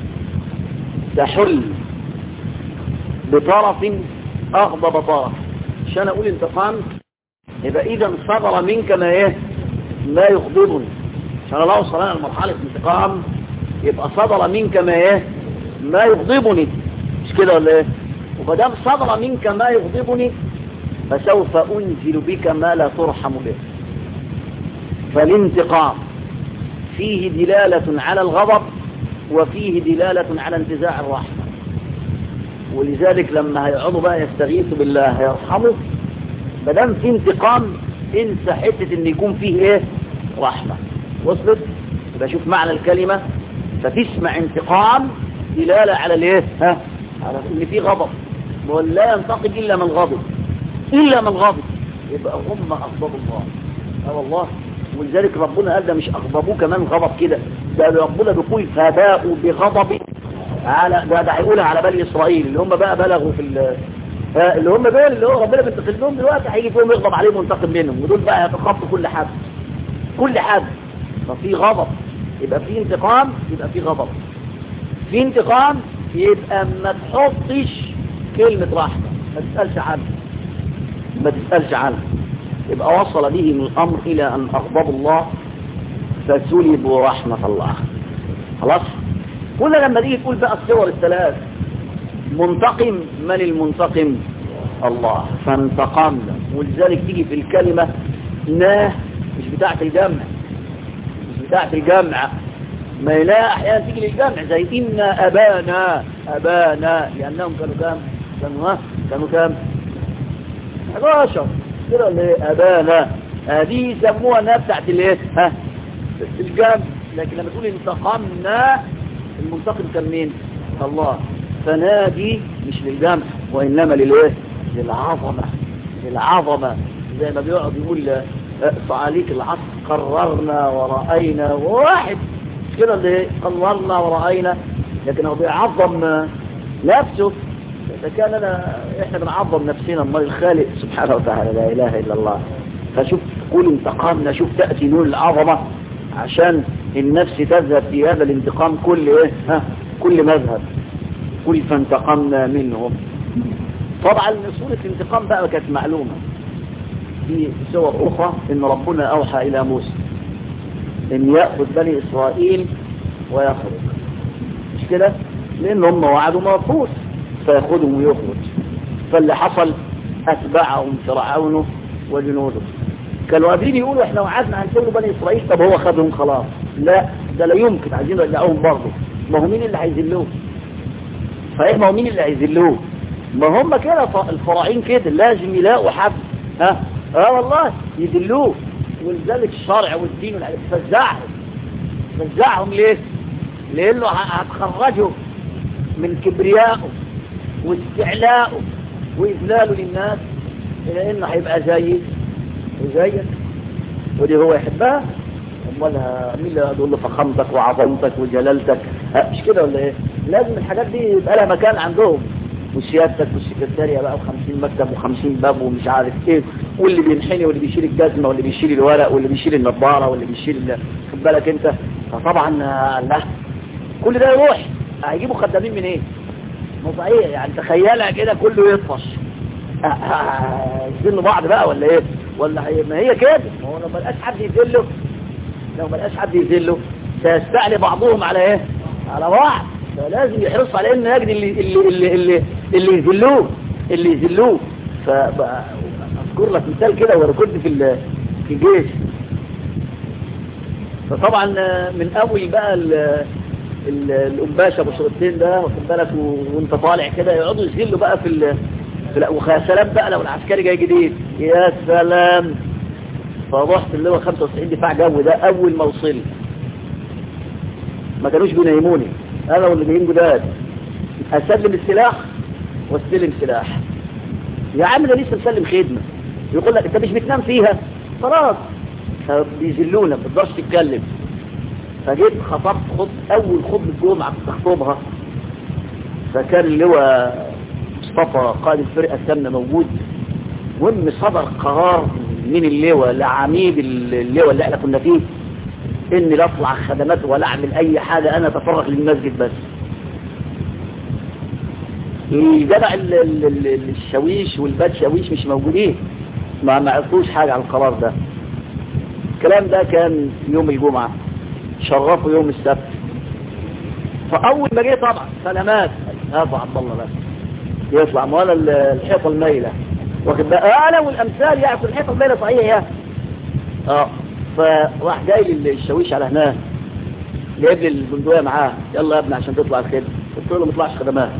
تحل بطرف اغضب طرف عشان اقول انتقام يبقى اذا صدر منك ما ايه ما يغضبني عشان الله وصل لنا لمرحلة انتقام يبقى صدر منك ما ايه ما يغضبني مش كده ولا ايه ومادام صدر منك ما يغضبني فسوف انزل بك ما لا ترحم به فالانتقام فيه دلالة على الغضب وفيه دلالة على انتزاع الرحمة ولذلك لما هيقعدوا بقى يستغيثوا بالله هيرحموا مادام في انتقام انسى حتة ان يكون فيه ايه رحمة وصلت يبقى شوف معنى الكلمة فتسمع انتقام دلالة على الايه ها على ان في غضب ولا ينتقم الا من غضب الا من غضب يبقى هم اغضبوا الله اه والله ولذلك ربنا قال ده مش اغضبوه كمان غضب كده ده ربنا بيقول فباءوا بغضب على ده ده هيقولها على بني اسرائيل اللي هم بقى بلغوا في اللي هم بقى اللي هو ربنا بينتقم لهم دلوقتي هيجي فيهم يغضب عليهم وينتقم منهم ودول بقى هيتخطوا كل حد كل حد ففي غضب يبقى في انتقام يبقى في غضب في انتقام يبقى ما تحطش كلمة رحمة ما تسألش عنه ما تسألش عنه يبقى وصل بهم الأمر إلى أن أغضب الله فسلبوا رحمة الله خلاص كل لما تيجي تقول بقى الصور الثلاث منتقم من المنتقم الله فانتقمنا ولذلك تيجي في الكلمة ناه مش بتاعة الجمع مش بتاعة الجمع ما لا احيانا تيجي للجمع زي ان ابانا ابانا لانهم كانوا كام كانوا ها كانوا كام 11 كده اللي هي ابانا هذه يسموها انها بتاعت الايه ها الجمع لكن لما تقول انتقمنا المنتقم كان مين الله فنادي مش للجمع وانما للايه للعظمه للعظمه زي ما بيقعد يقول اقطع عليك العصر قررنا ورأينا واحد كده اللي قررنا ورأينا لكن هو بيعظم نفسه إذا كان أنا إحنا بنعظم نفسنا امال الخالق سبحانه وتعالى لا إله إلا الله فشوف قول انتقامنا شوف تأتي نور العظمة عشان النفس تذهب في هذا الانتقام كل إيه ها كل مذهب كل فانتقمنا منهم طبعا سورة الانتقام بقى كانت معلومة في سور أخرى إن ربنا أوحى إلى موسى إن يأخذ بني إسرائيل ويخرج مش كده لأن هم وعدوا مرفوض فيأخذهم ويخرج فاللي حصل أتبعهم فرعون وجنوده كانوا قادرين يقولوا احنا وعدنا هنسوي بني إسرائيل طب هو خدهم خلاص لا ده لا يمكن عايزين يرجعوهم برضه ما هو مين اللي هيذلوه صحيح ما هو مين اللي هيذلوه ما هم كده الفراعين كده لازم يلاقوا حد ها اه والله يدلوه ولذلك الشرع والدين فزعهم فزعهم ليه لانه هتخرجوا من كبريائه واستعلاءه واذلاله للناس الى انه هيبقى زي وزيك ودي هو يحبها امالها مين اللي هتقول له فخامتك وعظمتك وجلالتك أه مش كده ولا ايه لازم الحاجات دي يبقى لها مكان عندهم وسيادتك والسكرتارية بقى و50 مكتب و50 باب ومش عارف ايه واللي بينحني واللي بيشيل الجزمة واللي بيشيل الورق واللي بيشيل النظارة واللي بيشيل خد بالك انت فطبعا لا كل ده يروح هيجيبوا خدامين من ايه مو صحيح يعني تخيلها كده كله يطفش يذلوا بعض بقى ولا ايه ولا هي ما هي كده ما هو لو ما لقاش حد يذله لو ما لقاش حد يذله سيستعلي بعضهم على ايه على بعض فلازم يحرص على ان يجد اللي اللي اللي اللي, اللي يذلوه اللي يذلوه فاذكر لك مثال كده وانا كنت في في الجيش فطبعا من اول بقى القباشه ابو شرطين ده واخد بالك وانت طالع كده يقعدوا يذلوا بقى في ال في ويا سلام بقى لو العسكري جاي جديد يا سلام فرحت اللي هو 95 دفاع جو ده اول ما وصلت ما كانوش بينيموني انا واللي جايين جداد اسلم السلاح واستلم سلاح يا عم ده لسه مسلم خدمه يقول لك انت مش بتنام فيها خلاص بيذلونا ما تقدرش تتكلم فجيت خطبت خط اول خطبه جمعه كنت اخطبها فكان اللواء مصطفى قائد الفرقه الثامنه موجود المهم صدر قرار من اللواء لعميد اللواء اللي احنا كنا فيه اني لا اطلع خدمات ولا اعمل اي حاجة انا اتفرغ للمسجد بس الجدع الشاويش والباد شاويش مش موجودين ما ما عرفوش حاجة عن القرار ده الكلام ده كان يوم الجمعة شرفوا يوم السبت فاول ما جه طبعا سلامات هذا عبد الله بس يطلع ما ولا الحيطه المايله واخد بقى انا والامثال يعني الحيطه المايله صحيح يا اه فراح جاي لي الشاويش على هناك جايب لي البندقيه معاه يلا يا ابني عشان تطلع الخدمه قلت له ما تطلعش خدمات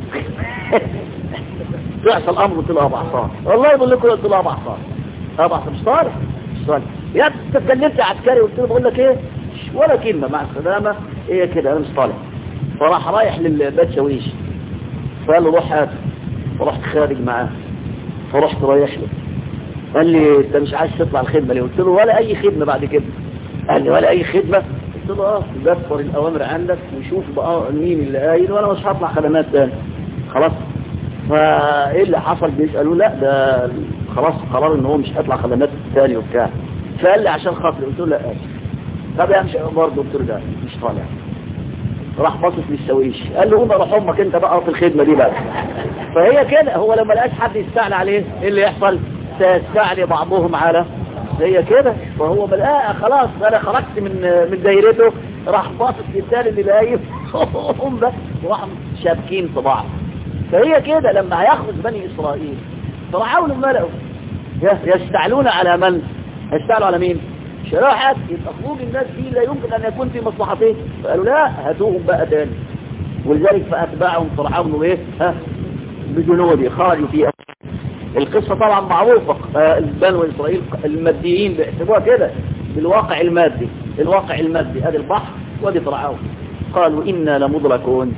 تحصل امر قلت له ابو عصام والله يقول لكم قلت له ابو عصام ابو عصام مش طالع مش طالع يا انت اتكلمت عسكري قلت له بقول لك ايه ولا كلمه مع السلامه ايه كده انا مش طالع فراح رايح للبيت شاويش فقال له روح هات فرحت خارج معاه فرحت رايح له قال لي انت مش عايز تطلع الخدمة ليه قلت له ولا اي خدمة بعد كده قال لي ولا اي خدمة قلت له اه دفر الاوامر عندك وشوف بقى مين اللي قايل وانا مش هطلع خدمات تاني خلاص فايه اللي حصل بيسألوا لا ده خلاص قرار ان هو مش هيطلع خدمات تاني وبتاع فقال لي عشان خاطري قلت له لا اسف طب يا مش برضه قلت له ده مش طالع راح باصص للسويش قال له قوم روح امك انت بقى في الخدمه دي بقى فهي كده هو لما لقاش حد يستعلى عليه ايه اللي يحصل سيستعلي بعضهم على هي كده فهو بلقى خلاص انا خرجت من من دايرته راح باصص للثاني اللي لاقيه هم بس وراح شابكين في بعض فهي كده لما هيخرج بني اسرائيل فرعون ملأوا يستعلون على من يستعلوا على مين شراحات يبقى خروج الناس دي لا يمكن ان يكون في مصلحته فقالوا لا هاتوهم بقى تاني ولذلك فاتباعهم فرعون وايه ها بجنوده خرجوا فيها القصة طبعا معروفة بنو إسرائيل الماديين بيحسبوها كده بالواقع المادي الواقع المادي ادي البحر وادي فرعون قالوا إنا لمدركون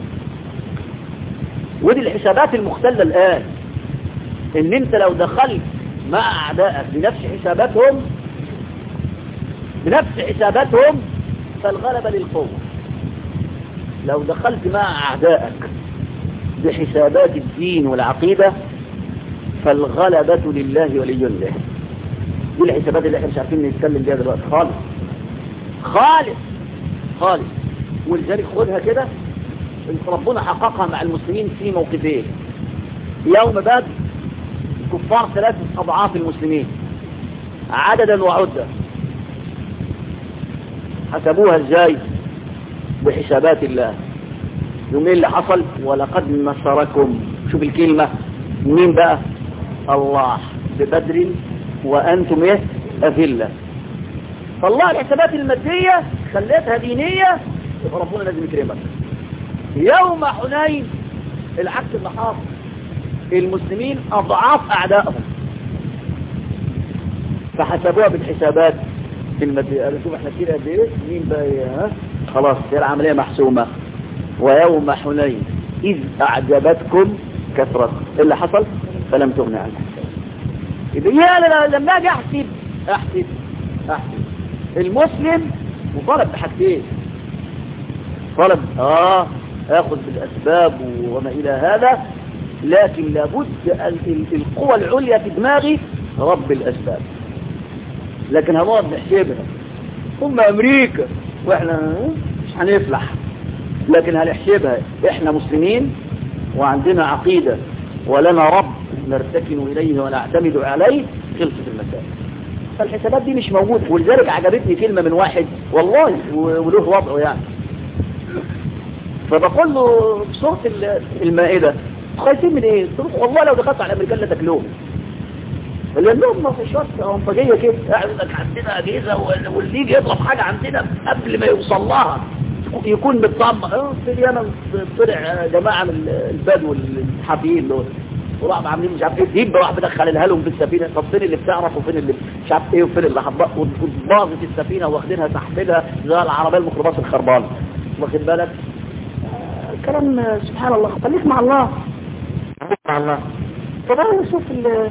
ودي الحسابات المختلة الآن إن أنت لو دخلت مع أعدائك بنفس حساباتهم بنفس حساباتهم فالغلبة للقوة لو دخلت مع أعدائك بحسابات الدين والعقيدة فالغلبة لله ولي له دي الحسابات اللي احنا مش عارفين نتكلم بيها دلوقتي خالص خالص خالص ولذلك خدها كده ربنا حققها مع المسلمين في موقفين يوم بدر كفار ثلاثة أضعاف المسلمين عددا وعدة حسبوها ازاي بحسابات الله يوم ايه اللي حصل ولقد نصركم شوف الكلمة مين بقى الله ببدر وأنتم ايه أذلة فالله الحسابات المادية خليتها دينية يبقى ربنا لازم يكرمك يوم حنين العكس اللي حاصل المسلمين أضعاف أعدائهم فحسبوها بالحسابات المادية قالوا شوف احنا كده قد ايه مين بقى ها خلاص هي العملية محسومة ويوم حنين إذ أعجبتكم كثرة اللي حصل فلم تغنى عنها إذا يا لما أجي أحسب أحسب أحسب المسلم مطالب بحاجتين طلب آه أخذ بالأسباب وما إلى هذا لكن لابد القوى العليا في دماغي رب الأسباب لكن هنقعد نحسبها هم أمريكا وإحنا مش هنفلح لكن هنحسبها إحنا مسلمين وعندنا عقيدة ولنا رب نرتكن إليه ونعتمد عليه خلصت المسائل فالحسابات دي مش موجودة ولذلك عجبتني كلمة من واحد والله وله وضعه يعني فبقول له بصوت المائدة خايفين من ايه والله لو دخلت على الامريكان لتاكلوهم لان لهم مفيشات انفجيه كده قاعد لك عندنا اجهزه واللي يجي يضرب حاجه عندنا قبل ما يوصل لها يكون متطمع في اليمن طلع جماعه من البدو الحافيين دول وراح عاملين مش عارف ايه ديب راح بدخلها لهم في السفينه طب فين اللي بتعرف وفين اللي مش عارف ايه وفين اللي حبق وباظت السفينه واخدينها سحبلها زي العربيه الميكروباص الخربانه واخد بالك كلام سبحان الله خليك مع الله خليك مع الله طبعا نشوف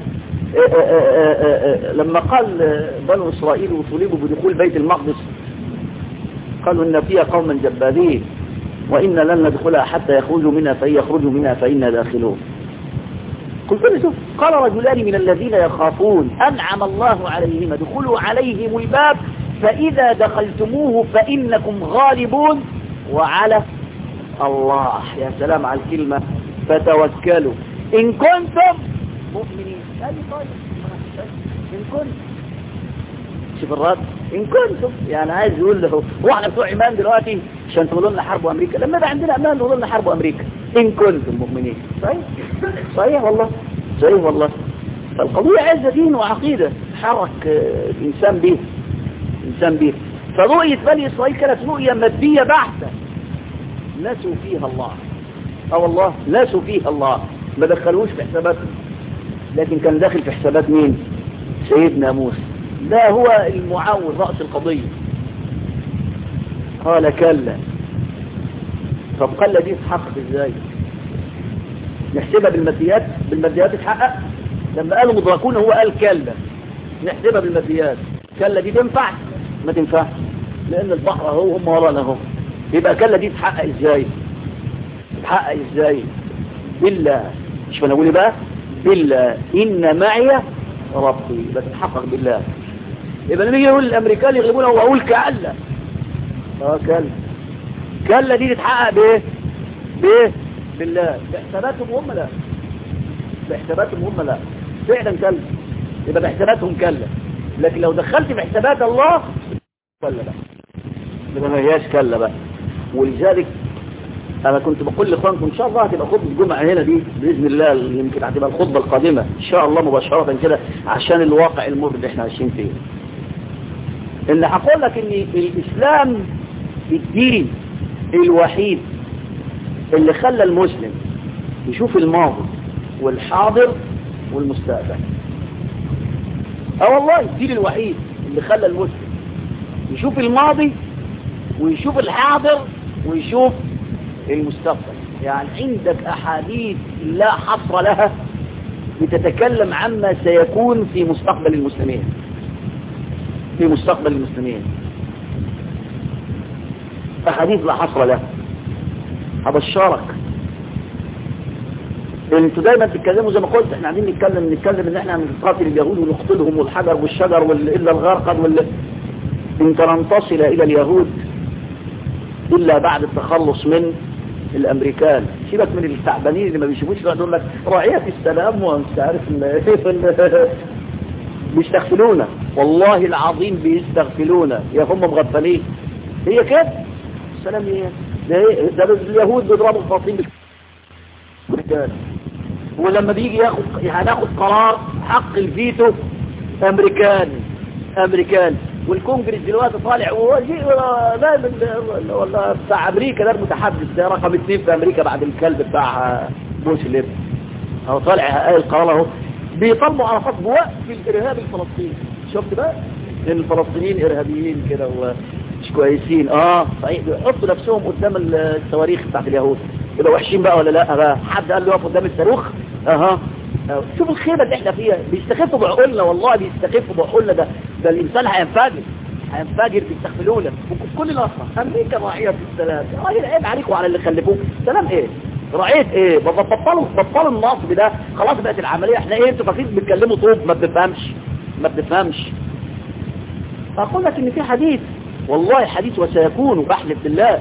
لما قال بنو إسرائيل وطلبوا بدخول بيت المقدس قالوا إن فيها قوما جبارين وإن لن ندخلها حتى يخرجوا منها فإن يخرجوا منها فإنا داخلون قلت له شوف قال رجلان من الذين يخافون أنعم الله عليهم ادخلوا عليهم الباب فإذا دخلتموه فإنكم غالبون وعلى الله يا سلام على الكلمة فتوكلوا إن كنتم مؤمنين قال طيب إن كنتم شوف الرد إن كنتم يعني عايز يقول له هو احنا بتوع إيمان دلوقتي عشان تقولوا لنا حرب أمريكا لما ده عندنا أمان تقولوا لنا حرب أمريكا إن كنتم مؤمنين صحيح صحيح والله صحيح والله فالقضية عزة دين وعقيدة حرك الإنسان به الإنسان به فرؤية بني إسرائيل كانت رؤية مادية بحتة نسوا فيها الله اه والله نسوا فيها الله ما دخلوش في حساباتهم لكن كان داخل في حسابات مين سيدنا موسى ده هو المعاون رأس القضية قال كلا طب قال دي تحقق ازاي نحسبها بالماديات بالماديات تتحقق لما قالوا مدركون هو قال كلا نحسبها بالماديات كلا دي تنفع ما تنفعش لان البحر اهو هم ورانا اهو يبقى كلا دي تتحقق ازاي تتحقق ازاي بالله مش انا اقول بقى بالله ان معي ربي بس تتحقق بالله يبقى لما يجي يقول الامريكان يغلبونا واقول كلا اه كلا كلا دي تتحقق بايه بايه بالله بحساباتهم هم لا بحساباتهم هم لا فعلا كلا يبقى بحساباتهم كلا لكن لو دخلت بحسابات الله كلا لا يبقى ما هياش كلا بقى ولذلك انا كنت بقول لاخوانكم ان شاء الله هتبقى خطبه الجمعه هنا دي باذن الله يمكن هتبقى الخطبه القادمه ان شاء الله مباشره كده عشان الواقع المر اللي احنا عايشين فيه ان هقول لك ان الاسلام الدين الوحيد اللي خلى المسلم يشوف الماضي والحاضر والمستقبل اه والله الدين الوحيد اللي خلى المسلم يشوف الماضي ويشوف الحاضر ويشوف المستقبل يعني عندك أحاديث لا حصر لها بتتكلم عما سيكون في مستقبل المسلمين في مستقبل المسلمين أحاديث لا حصر لها ابشرك انتوا دايما تتكلموا زي ما قلت احنا قاعدين نتكلم نتكلم ان احنا نقاتل اليهود ونقتلهم والحجر والشجر وال- الا الغرقد وال انت لن تصل الى اليهود الا بعد التخلص من الامريكان سيبك من التعبانين اللي ما بيشوفوش يقول لك راعية السلام وانت عارف ال- بيستغفلونا والله العظيم بيستغفلونا يا هم مغفلين هي كده السلام ايه ده, إيه؟ ده اليهود بيضربوا الفاطمين بالرجال ولما بيجي ياخد هناخد قرار حق الفيتو امريكاني امريكاني والكونجرس دلوقتي طالع وهو جي- ده من- ولا بتاع امريكا ده المتحدث ده رقم اثنين في امريكا بعد الكلب بتاع بوش اللي هو طالع قال القرار اهو بيطلبوا عرفات بوقف الارهاب الفلسطيني شفت بقى ان الفلسطينيين ارهابيين كده ومش كويسين اه صحيح بيحطوا نفسهم قدام الصواريخ بتاعت اليهود يبقى وحشين بقى ولا لا بقى حد قال له يقف قدام الصاروخ اها آه. شوف الخيبه اللي احنا فيها بيستخفوا بعقولنا والله بيستخفوا بعقولنا ده ده الانسان هينفجر هينفجر بيستغفلونا وكل الاخر امريكا راعيه السلام يا راجل عيب عليكم وعلى اللي خلفوه سلام ايه رعيت ايه بطلوا بطلوا النصب ده خلاص بقت العمليه احنا ايه انتوا فاكرين بتتكلموا طوب ما بنفهمش ما بنفهمش فاقول لك ان في حديث والله حديث وسيكون وبحلف بالله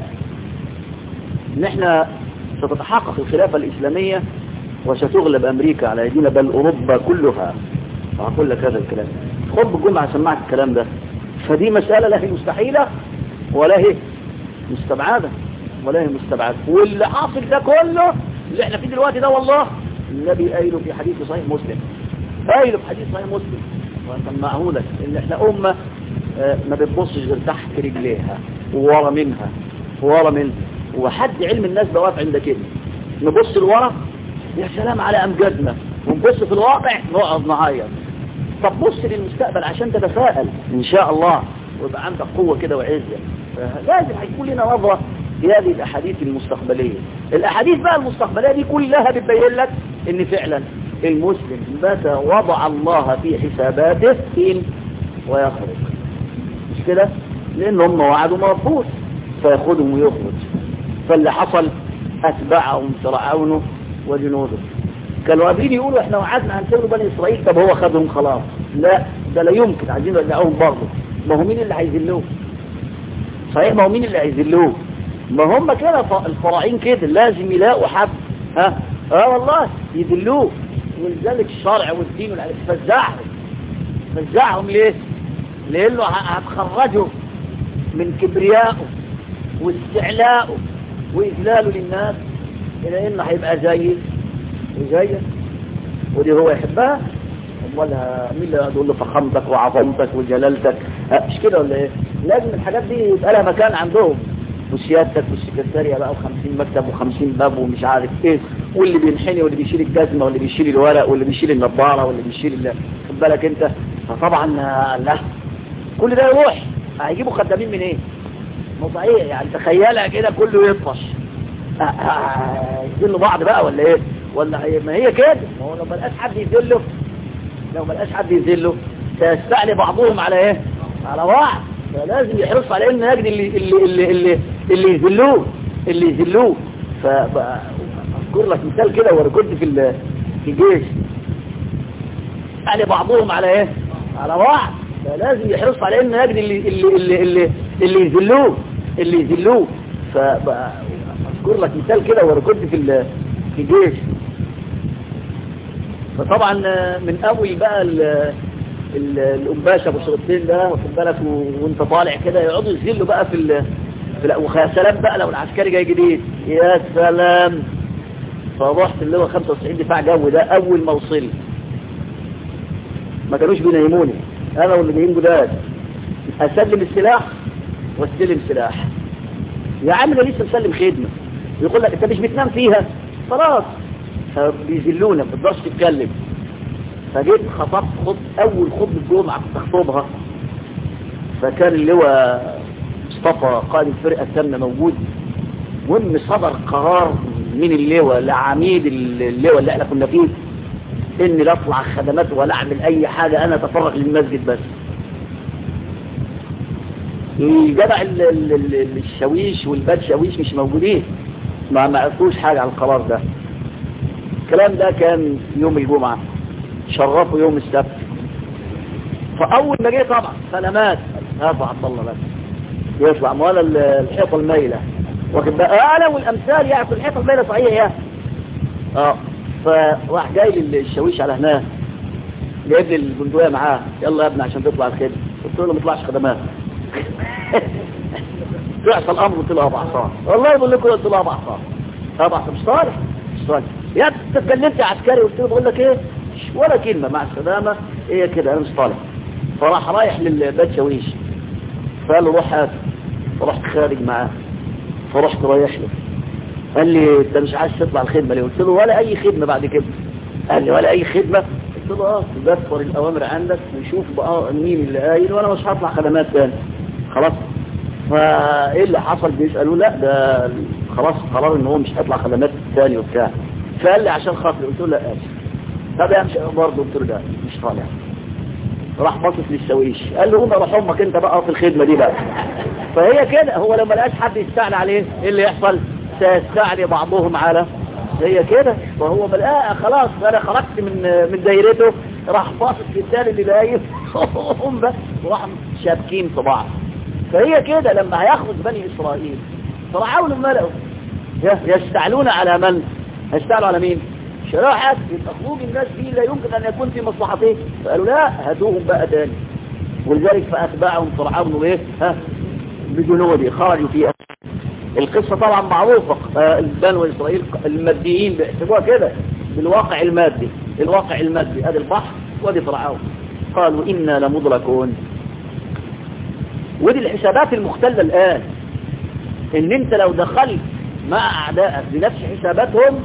ان احنا ستتحقق الخلافة الإسلامية وستغلب أمريكا على يدينا بل أوروبا كلها وهقول لك هذا الكلام خطب الجمعة سمعت الكلام ده فدي مسألة لا هي مستحيلة ولا هي مستبعدة ولا هي مستبعدة واللي حاصل ده كله اللي احنا فيه دلوقتي ده والله النبي قايله في حديث صحيح مسلم قايله في حديث صحيح مسلم وسمعه لك ان احنا أمة آه، ما بتبصش غير تحت رجليها وورا منها ورا منها وحد علم الناس بقى واقف عند كده نبص لورا يا سلام على امجادنا ونبص في الواقع نقعد نعيط طب بص للمستقبل عشان تتفائل ان شاء الله ويبقى عندك قوة كده وعزة لازم هيكون لنا نظرة في هذه الاحاديث المستقبلية الاحاديث بقى المستقبلية دي كلها بتبين لك ان فعلا المسلم متى وضع الله في حساباته إن ويخرج مش كده لان هم وعدوا ما وفوش فياخدهم ويخرج فاللي حصل اتبعهم فرعون وجنوده كانوا قابلين يقولوا احنا وعدنا هنسيبوا بني اسرائيل طب هو خدهم خلاص لا ده لا يمكن عايزين نرجعوهم برضه ما هو مين اللي هيذلوه صحيح ما هو مين اللي هيذلوه ما هم كده ف- الفراعين كده لازم يلاقوا حد ها اه والله يذلوه ولذلك الشرع والدين والعلم فزعهم فزعهم ليه لانه ه- هتخرجوا من كبريائه واستعلاءه واذلاله للناس الى انه هيبقى زي وزيك ودي هو يحبها امالها مين اللي يقول له فخامتك وعظمتك وجلالتك أه، مش كده ولا ايه لازم الحاجات دي يبقى لها مكان عندهم وسيادتك والسكرتارية بقى و50 مكتب و50 باب ومش عارف ايه واللي بينحني واللي بيشيل الجزمة واللي بيشيل الورق واللي بيشيل النظارة واللي بيشيل ال- خد بالك انت فطبعا آه، لا كل ده يروح هيجيبوا خدامين من ايه مو صحيح يعني تخيلها كده كله يطفش آه، آه، يذلوا بعض بقى ولا ايه ولا هي ما هي كده ما هو لو ما لقاش حد يذله لو ما لقاش حد يذله سيستعلي بعضهم على ايه على بعض فلازم يحرصوا على ان يجد اللي اللي اللي اللي, اللي يذلوه اللي يذلوه فاذكر لك مثال كده وانا كنت في ال- في الجيش يعني بعضهم على ايه على بعض فلازم يحرصوا على ان يجد اللي اللي اللي اللي, اللي يذلوه اللي يذلوه فاذكر لك مثال كده وانا كنت في ال- في الجيش فطبعا من اول بقى ال- ال- القماشه ابو شرطين ده واخد بالك و- وانت طالع كده يقعدوا يذلوا بقى في ال في ال- ويا سلام بقى لو العسكري جاي جديد يا سلام فرحت اللي هو 95 دفاع جو ده اول ما وصلت ما كانوش بينيموني انا واللي جايين جداد اسلم السلاح واستلم سلاح يا عم انا لسه مسلم خدمه يقول لك انت مش بتنام فيها خلاص فبيذلونا ما تقدرش تتكلم فجيت خطبت خط اول خطبه جمعه كنت اخطبها فكان اللي هو مصطفى قائد الفرقه الثامنه موجود المهم صدر قرار من اللواء لعميد اللواء اللي احنا كنا فيه اني لا اطلع خدمات ولا اعمل اي حاجه انا اتفرغ للمسجد بس الجدع ال- ال- ال- الشاويش والباد شاويش مش موجودين ما ما عرفوش حاجة عن القرار ده الكلام ده كان يوم الجمعة شرفوا يوم السبت فأول ما جه طبعا سلامات هذا عبد الله بس يطلع ولا الحيطة المايلة واخد بقى انا والامثال يعني الحيطة المايلة صحيح يا اه فراح جاي لي الشاويش على هناك جايب لي البندقية معاه يلا يا ابني عشان تطلع الخدمة قلت له ما تطلعش خدمات تعصى الامر قلت له ابو عصام والله يقول لكم قلت له ابو عصام ابو عصام مش صالح مش صالح يا انت اتكلمت يا عسكري قلت له بقول لك ايه ولا كلمة مع السلامة ايه كده انا مش طالع فراح رايح للبيت شاويش فقال له روح هات فرحت خارج معاه فرحت رايح له قال لي انت مش عايز تطلع الخدمة ليه قلت له ولا اي خدمة بعد كده قال لي ولا اي خدمة قلت له اه تدفر الاوامر عندك وشوف بقى مين اللي قايل وانا مش هطلع خدمات تاني خلاص فايه اللي حصل بيسألوا لا ده خلاص قرار ان هو مش هيطلع خدمات تاني وبتاع فقال لي عشان خاطري قلت له لا اسف طب يا مش برضه قلت له لا مش طالع راح باصص للشاويش قال له قوم روح امك انت بقى في الخدمه دي بقى فهي كده هو لما لقاش حد يستعلى عليه ايه اللي يحصل سيستعلي بعضهم على هي كده وهو بلقى خلاص انا خرجت من من دايرته راح باصص للثاني اللي باين هم بس وراح شابكين في بعض فهي كده لما هياخد بني اسرائيل فرعون ملأوا يستعلون على من يستعلوا على مين شراحة يبقى خروج الناس دي لا يمكن أن يكون في مصلحته فقالوا لا هاتوهم بقى تاني ولذلك فأتباعهم فرعون ايه ها بجنوده خرجوا فيها القصة طبعا معروفة بنو إسرائيل الماديين بيحسبوها كده بالواقع المادي الواقع المادي ادي البحر وادي فرعون قالوا إنا لمدركون ودي الحسابات المختلة الآن ان انت لو دخلت مع اعدائك بنفس حساباتهم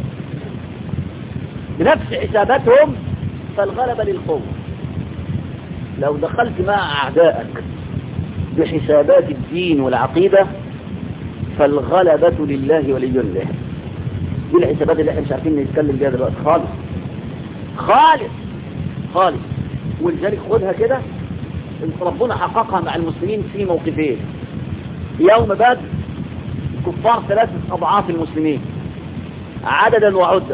بنفس حساباتهم فالغلبة للقوة لو دخلت مع أعدائك بحسابات الدين والعقيدة فالغلبة لله ولي الله دي الحسابات اللي احنا مش عارفين نتكلم بيها دلوقتي خالص خالص خالص ولذلك خدها كده ربنا حققها مع المسلمين في موقفين يوم بدر كفار ثلاثة أضعاف المسلمين عددا وعدة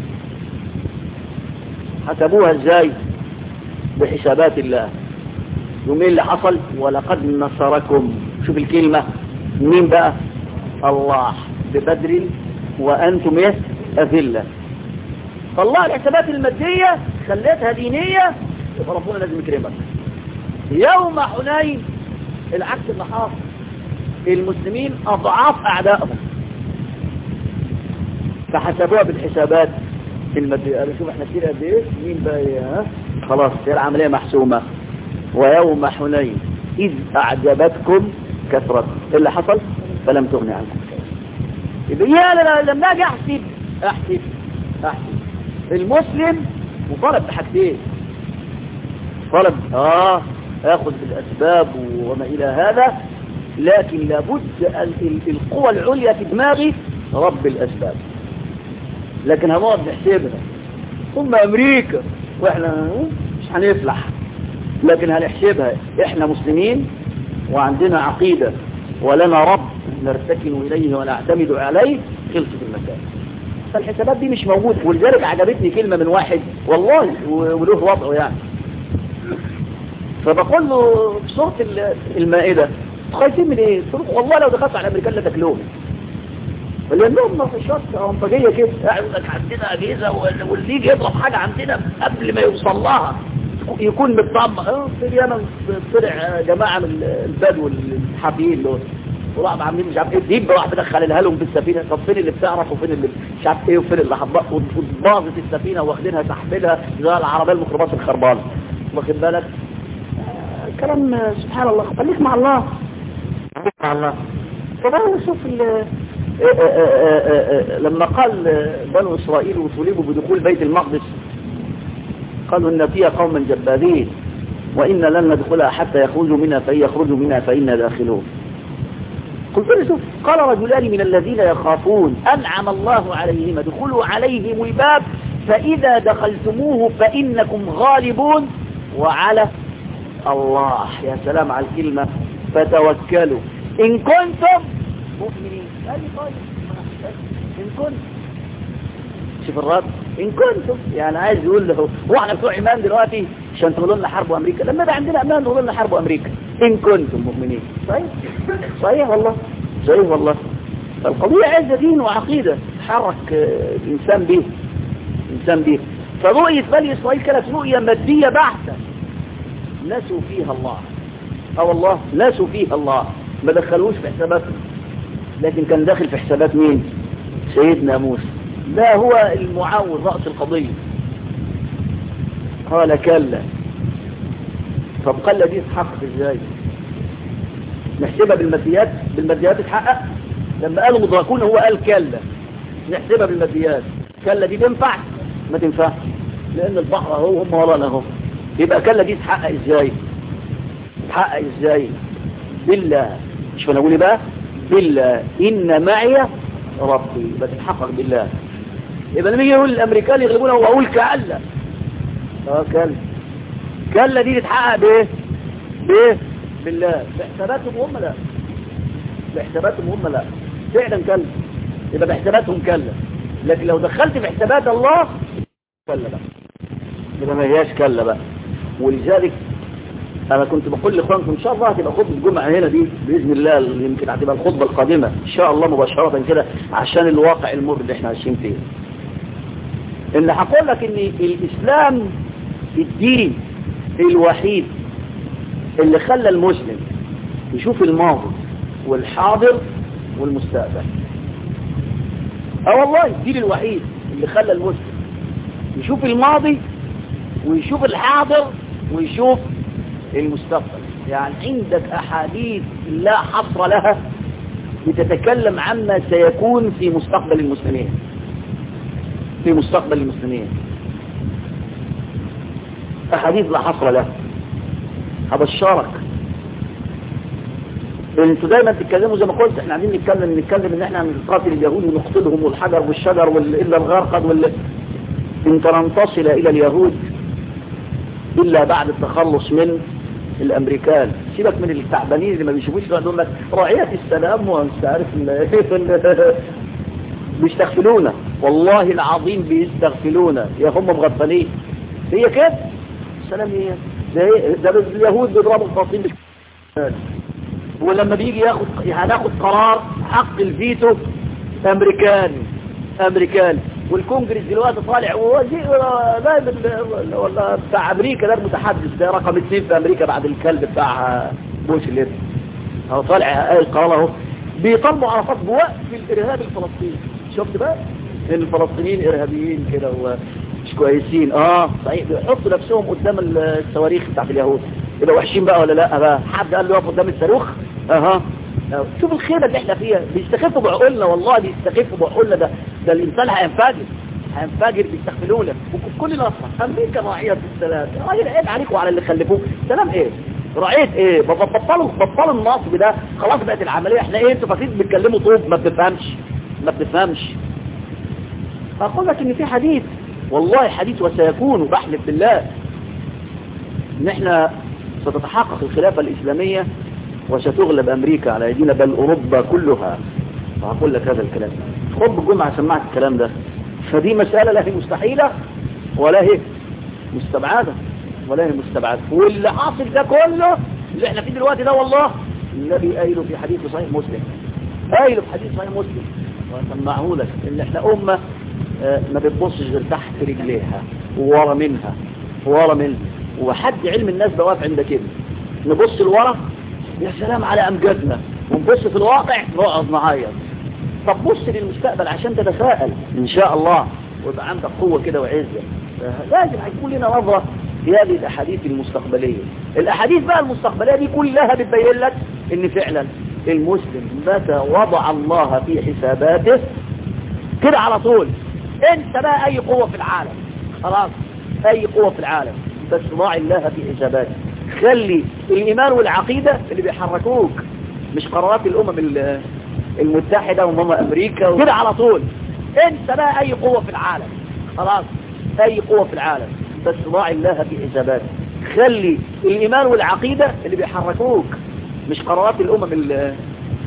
حسبوها ازاي بحسابات الله يوم ايه اللي حصل ولقد نصركم شوف الكلمة مين بقى الله ببدر وانتم ايه اذلة فالله الحسابات المادية خليتها دينية يبقى ربنا لازم يكرمك يوم حنين العكس اللي حاصل المسلمين اضعاف اعدائهم فحسبوها بالحسابات المادية قالوا شوف احنا كتير قد ايه مين بقى ها خلاص هي العملية محسومة ويوم حنين إذ أعجبتكم كثرة اللي حصل فلم تغني عنكم يبقى يا لا لما اجي احسب احسب احسب المسلم مطالب بحاجتين طلب اه اخذ بالاسباب وما الى هذا لكن لابد القوى العليا في دماغي رب الاسباب لكن هنقعد نحسبها ثم امريكا واحنا مش هنفلح لكن هنحسبها احنا مسلمين وعندنا عقيدة ولنا رب نرتكن اليه ونعتمد عليه خلصت المكان فالحسابات دي مش موجودة ولذلك عجبتني كلمة من واحد والله وله وضعه يعني فبقول له في صورة المائدة خايفين من ايه والله لو دخلت على الامريكان لتاكلوهم لانهم نطشات انطاجيه كده يقول لك عندنا اجهزه واللي يجي يضرب حاجه عندنا قبل ما يوصل لها يكون متطمع في اليمن طلع جماعه من البدو الحافيين دول وراح عاملين مش عارف ايه ديب راح مدخلها لهم في السفينه طب فين اللي بتعرف وفين اللي مش عارف ايه وفين اللي حبق وباظت السفينه واخدينها تحملها زي العربيه الميكروباص الخربانه واخد بالك كلام سبحان الله خليك مع الله خليك مع الله فبقى شوف لما قال بنو إسرائيل وطلبوا بدخول بيت المقدس قالوا إن فيها قوما جبارين وإن لن ندخلها حتى يخرجوا منها فإن يخرجوا منها فإنا داخلون قلت له شوف قال رجلان من الذين يخافون أنعم الله عليهم ادخلوا عليهم الباب فإذا دخلتموه فإنكم غالبون وعلى الله يا سلام على الكلمة فتوكلوا إن كنتم مؤمنين قال لي طيب كنتم شوف الرد إن كنتم يعني عايز يقول له هو احنا بتوع إيمان دلوقتي عشان تقولوا لنا حرب أمريكا لما ده عندنا أمان نقول لنا حرب أمريكا إن كنتم مؤمنين صحيح صحيح والله صحيح والله فالقضية عزة دين وعقيدة تحرك الإنسان به الإنسان به فرؤية بني إسرائيل كانت رؤية مادية بحتة نسوا فيها الله اه والله نسوا فيها الله ما دخلوش في حساباتهم لكن كان داخل في حسابات مين سيدنا موسى ده هو المعاون رأس القضية قال كلا طب قال دي تحقق ازاي نحسبها بالماديات بالماديات تتحقق لما قالوا مدركون هو قال كلا نحسبها بالماديات كلا دي تنفع ما تنفعش لان البحر اهو هم ورانا اهو يبقى كلا دي تحقق ازاي تحقق ازاي بالله مش انا اقول بقى بالله ان معي ربي يبقى تتحقق بالله يبقى لما يجي يقول الامريكان يغلبونا واقول كلا اه كلا كلا دي تتحقق بايه بايه بالله بحساباتهم هم لا بحساباتهم هم لا فعلا كلا يبقى بحساباتهم كلا لكن لو دخلت في حسابات الله كلا بقى يبقى ما هياش كلا بقى ولذلك انا كنت بقول لاخوانكم ان شاء الله هتبقى خطبه الجمعه هنا دي باذن الله يمكن هتبقى الخطبه القادمه ان شاء الله مباشره كده عشان الواقع المر اللي احنا عايشين فيه ان هقول لك ان الاسلام الدين الوحيد اللي خلى المسلم يشوف الماضي والحاضر والمستقبل اه والله الدين الوحيد اللي خلى المسلم يشوف الماضي ويشوف الحاضر ويشوف المستقبل يعني عندك أحاديث لا حصر لها بتتكلم عما سيكون في مستقبل المسلمين في مستقبل المسلمين أحاديث لا حصر لها هبشرك انتوا دايما تتكلموا زي ما قلت احنا عايزين نتكلم نتكلم ان احنا نقاتل اليهود ونقتلهم والحجر والشجر وال... الا الغرقد وال... انت لن تصل الى اليهود الا بعد التخلص من الامريكان سيبك من التعبانين اللي ما بيشوفوش يقول لك راعية السلام ومش عارف بيستغفلونا والله العظيم بيستغفلونا يا هم مغفلين هي كده السلام ايه ده ده اليهود بيضربوا الفاطين ولما بيجي ياخد هناخد قرار حق الفيتو امريكاني امريكاني والكونجرس دلوقتي طالع ووزير ولا بتاع امريكا ده المتحدث ده رقم اثنين في امريكا بعد الكلب بتاع بوش اللي هو طالع قال قرار اهو بيطلبوا عرفات بوقف الارهاب الفلسطيني شفت بقى ان الفلسطينيين ارهابيين كده ومش كويسين اه صحيح بيحطوا نفسهم قدام الصواريخ بتاعت اليهود يبقى وحشين بقى ولا لا بقى حد قال له يقف قدام الصاروخ اها شوف الخيبة اللي احنا فيها بيستخفوا بعقولنا والله بيستخفوا بعقولنا ده ده الانسان هينفجر هينفجر بيستغفلونا وكل نصر امريكا راعية السلام يا راجل عيب عليكم وعلى اللي خلفوه سلام ايه راعية ايه بطلوا بطلوا النصب ده خلاص بقت العملية احنا ايه انتوا فاكرين بتكلموا طوب ما بتفهمش ما بتفهمش اقول لك ان في حديث والله حديث وسيكون وبحلف بالله ان احنا ستتحقق الخلافة الاسلامية وستغلب أمريكا على أيدينا بل أوروبا كلها وهقول لك هذا الكلام خطب الجمعة سمعت الكلام ده فدي مسألة لا هي مستحيلة ولا هي مستبعدة ولا هي مستبعدة واللي حاصل ده كله اللي احنا فيه دلوقتي ده والله النبي قايله في حديث صحيح مسلم قايله في حديث صحيح مسلم وسمعه لك ان احنا أمة ما بتبصش غير تحت رجليها وورا منها ورا منها وحد علم الناس ده واقف عند كده نبص لورا يا سلام على أمجادنا ونبص في الواقع نقعد نعيط طب بص للمستقبل عشان تتفائل إن شاء الله ويبقى عندك قوة كده وعزة لازم هيكون لنا نظرة في هذه الأحاديث المستقبلية الأحاديث بقى المستقبلية دي كلها بتبين لك إن فعلا المسلم متى وضع الله في حساباته كده على طول انت بقى أي قوة في العالم خلاص أي قوة في العالم بس ضاع الله في حساباته خلي الإيمان والعقيدة اللي بيحركوك مش قرارات الأمم المتحدة وماما أمريكا كده على طول انت بقى أي قوة في العالم خلاص أي قوة في العالم بس ضاع الله في حساباته خلي الإيمان والعقيدة اللي بيحركوك مش قرارات الأمم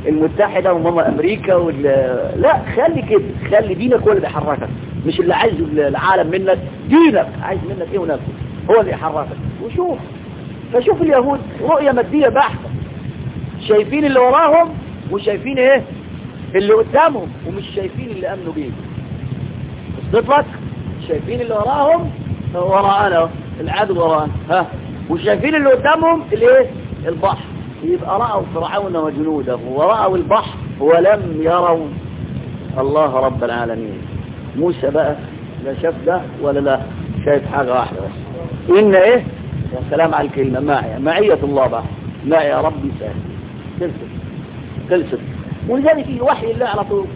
المتحدة وماما امريكا وال... لا خلي كده خلي دينك هو اللي بيحركك مش اللي عايزه العالم منك دينك عايز منك ايه ونفسك هو اللي يحركك وشوف فشوف اليهود رؤية مادية بحتة شايفين اللي وراهم وشايفين ايه اللي قدامهم ومش شايفين اللي امنوا بيه وصلت لك شايفين اللي وراهم وراءنا العدو وراءنا ها وشايفين اللي قدامهم الايه البحر يبقى رأوا فرعون وجنوده ورأوا البحر ولم يروا الله رب العالمين موسى بقى لا شاف ده ولا لا شايف حاجة واحدة بس إن إيه يا سلام على الكلمة معي معية الله بقى معي يا ربي سهل خلصت خلصت ولذلك الوحي الله على طول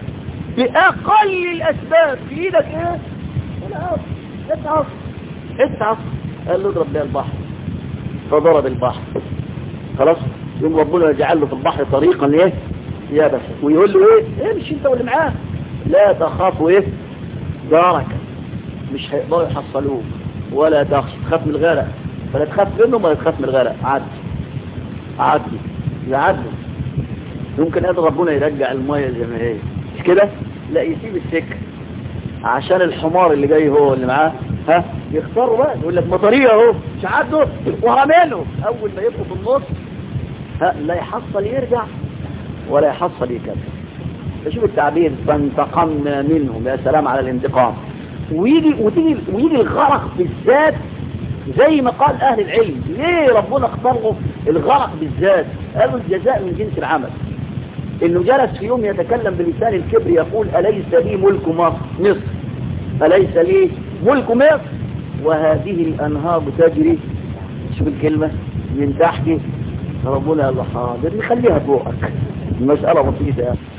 بأقل الأسباب في إيدك إيه ولا اتعص اتعص قال له اضرب بها البحر فضرب البحر خلاص يوم ربنا يجعل له في البحر طريقا ايه يا بس ويقول له ايه امشي انت واللي معاه لا تخافوا ايه دارك مش هيقدروا يحصلوه ولا تخش تخاف من الغرق فلا تخاف منهم ولا تخاف من الغرق عدي عدي يعدي يمكن هذا ربنا يرجع المية زي ما هي مش كده لا يسيب السكة عشان الحمار اللي جاي هو اللي معاه ها يختاروا بقى يقول لك مطريه اهو مش عدوا وهرماله اول ما يبقوا في النص ها لا يحصل يرجع ولا يحصل يكمل فشوف التعبير فانتقمنا منهم يا سلام على الانتقام ويجي وتيجي ويجي الغرق بالذات زي ما قال اهل العلم ليه ربنا اختاره الغرق بالذات قالوا الجزاء من جنس العمل انه جلس في يوم يتكلم بلسان الكبر يقول اليس لي ملك مصر مصر اليس لي ملك مصر وهذه الانهار تجري شوف الكلمة من تحتي ربنا الله حاضر نخليها فوقك المسألة بسيطة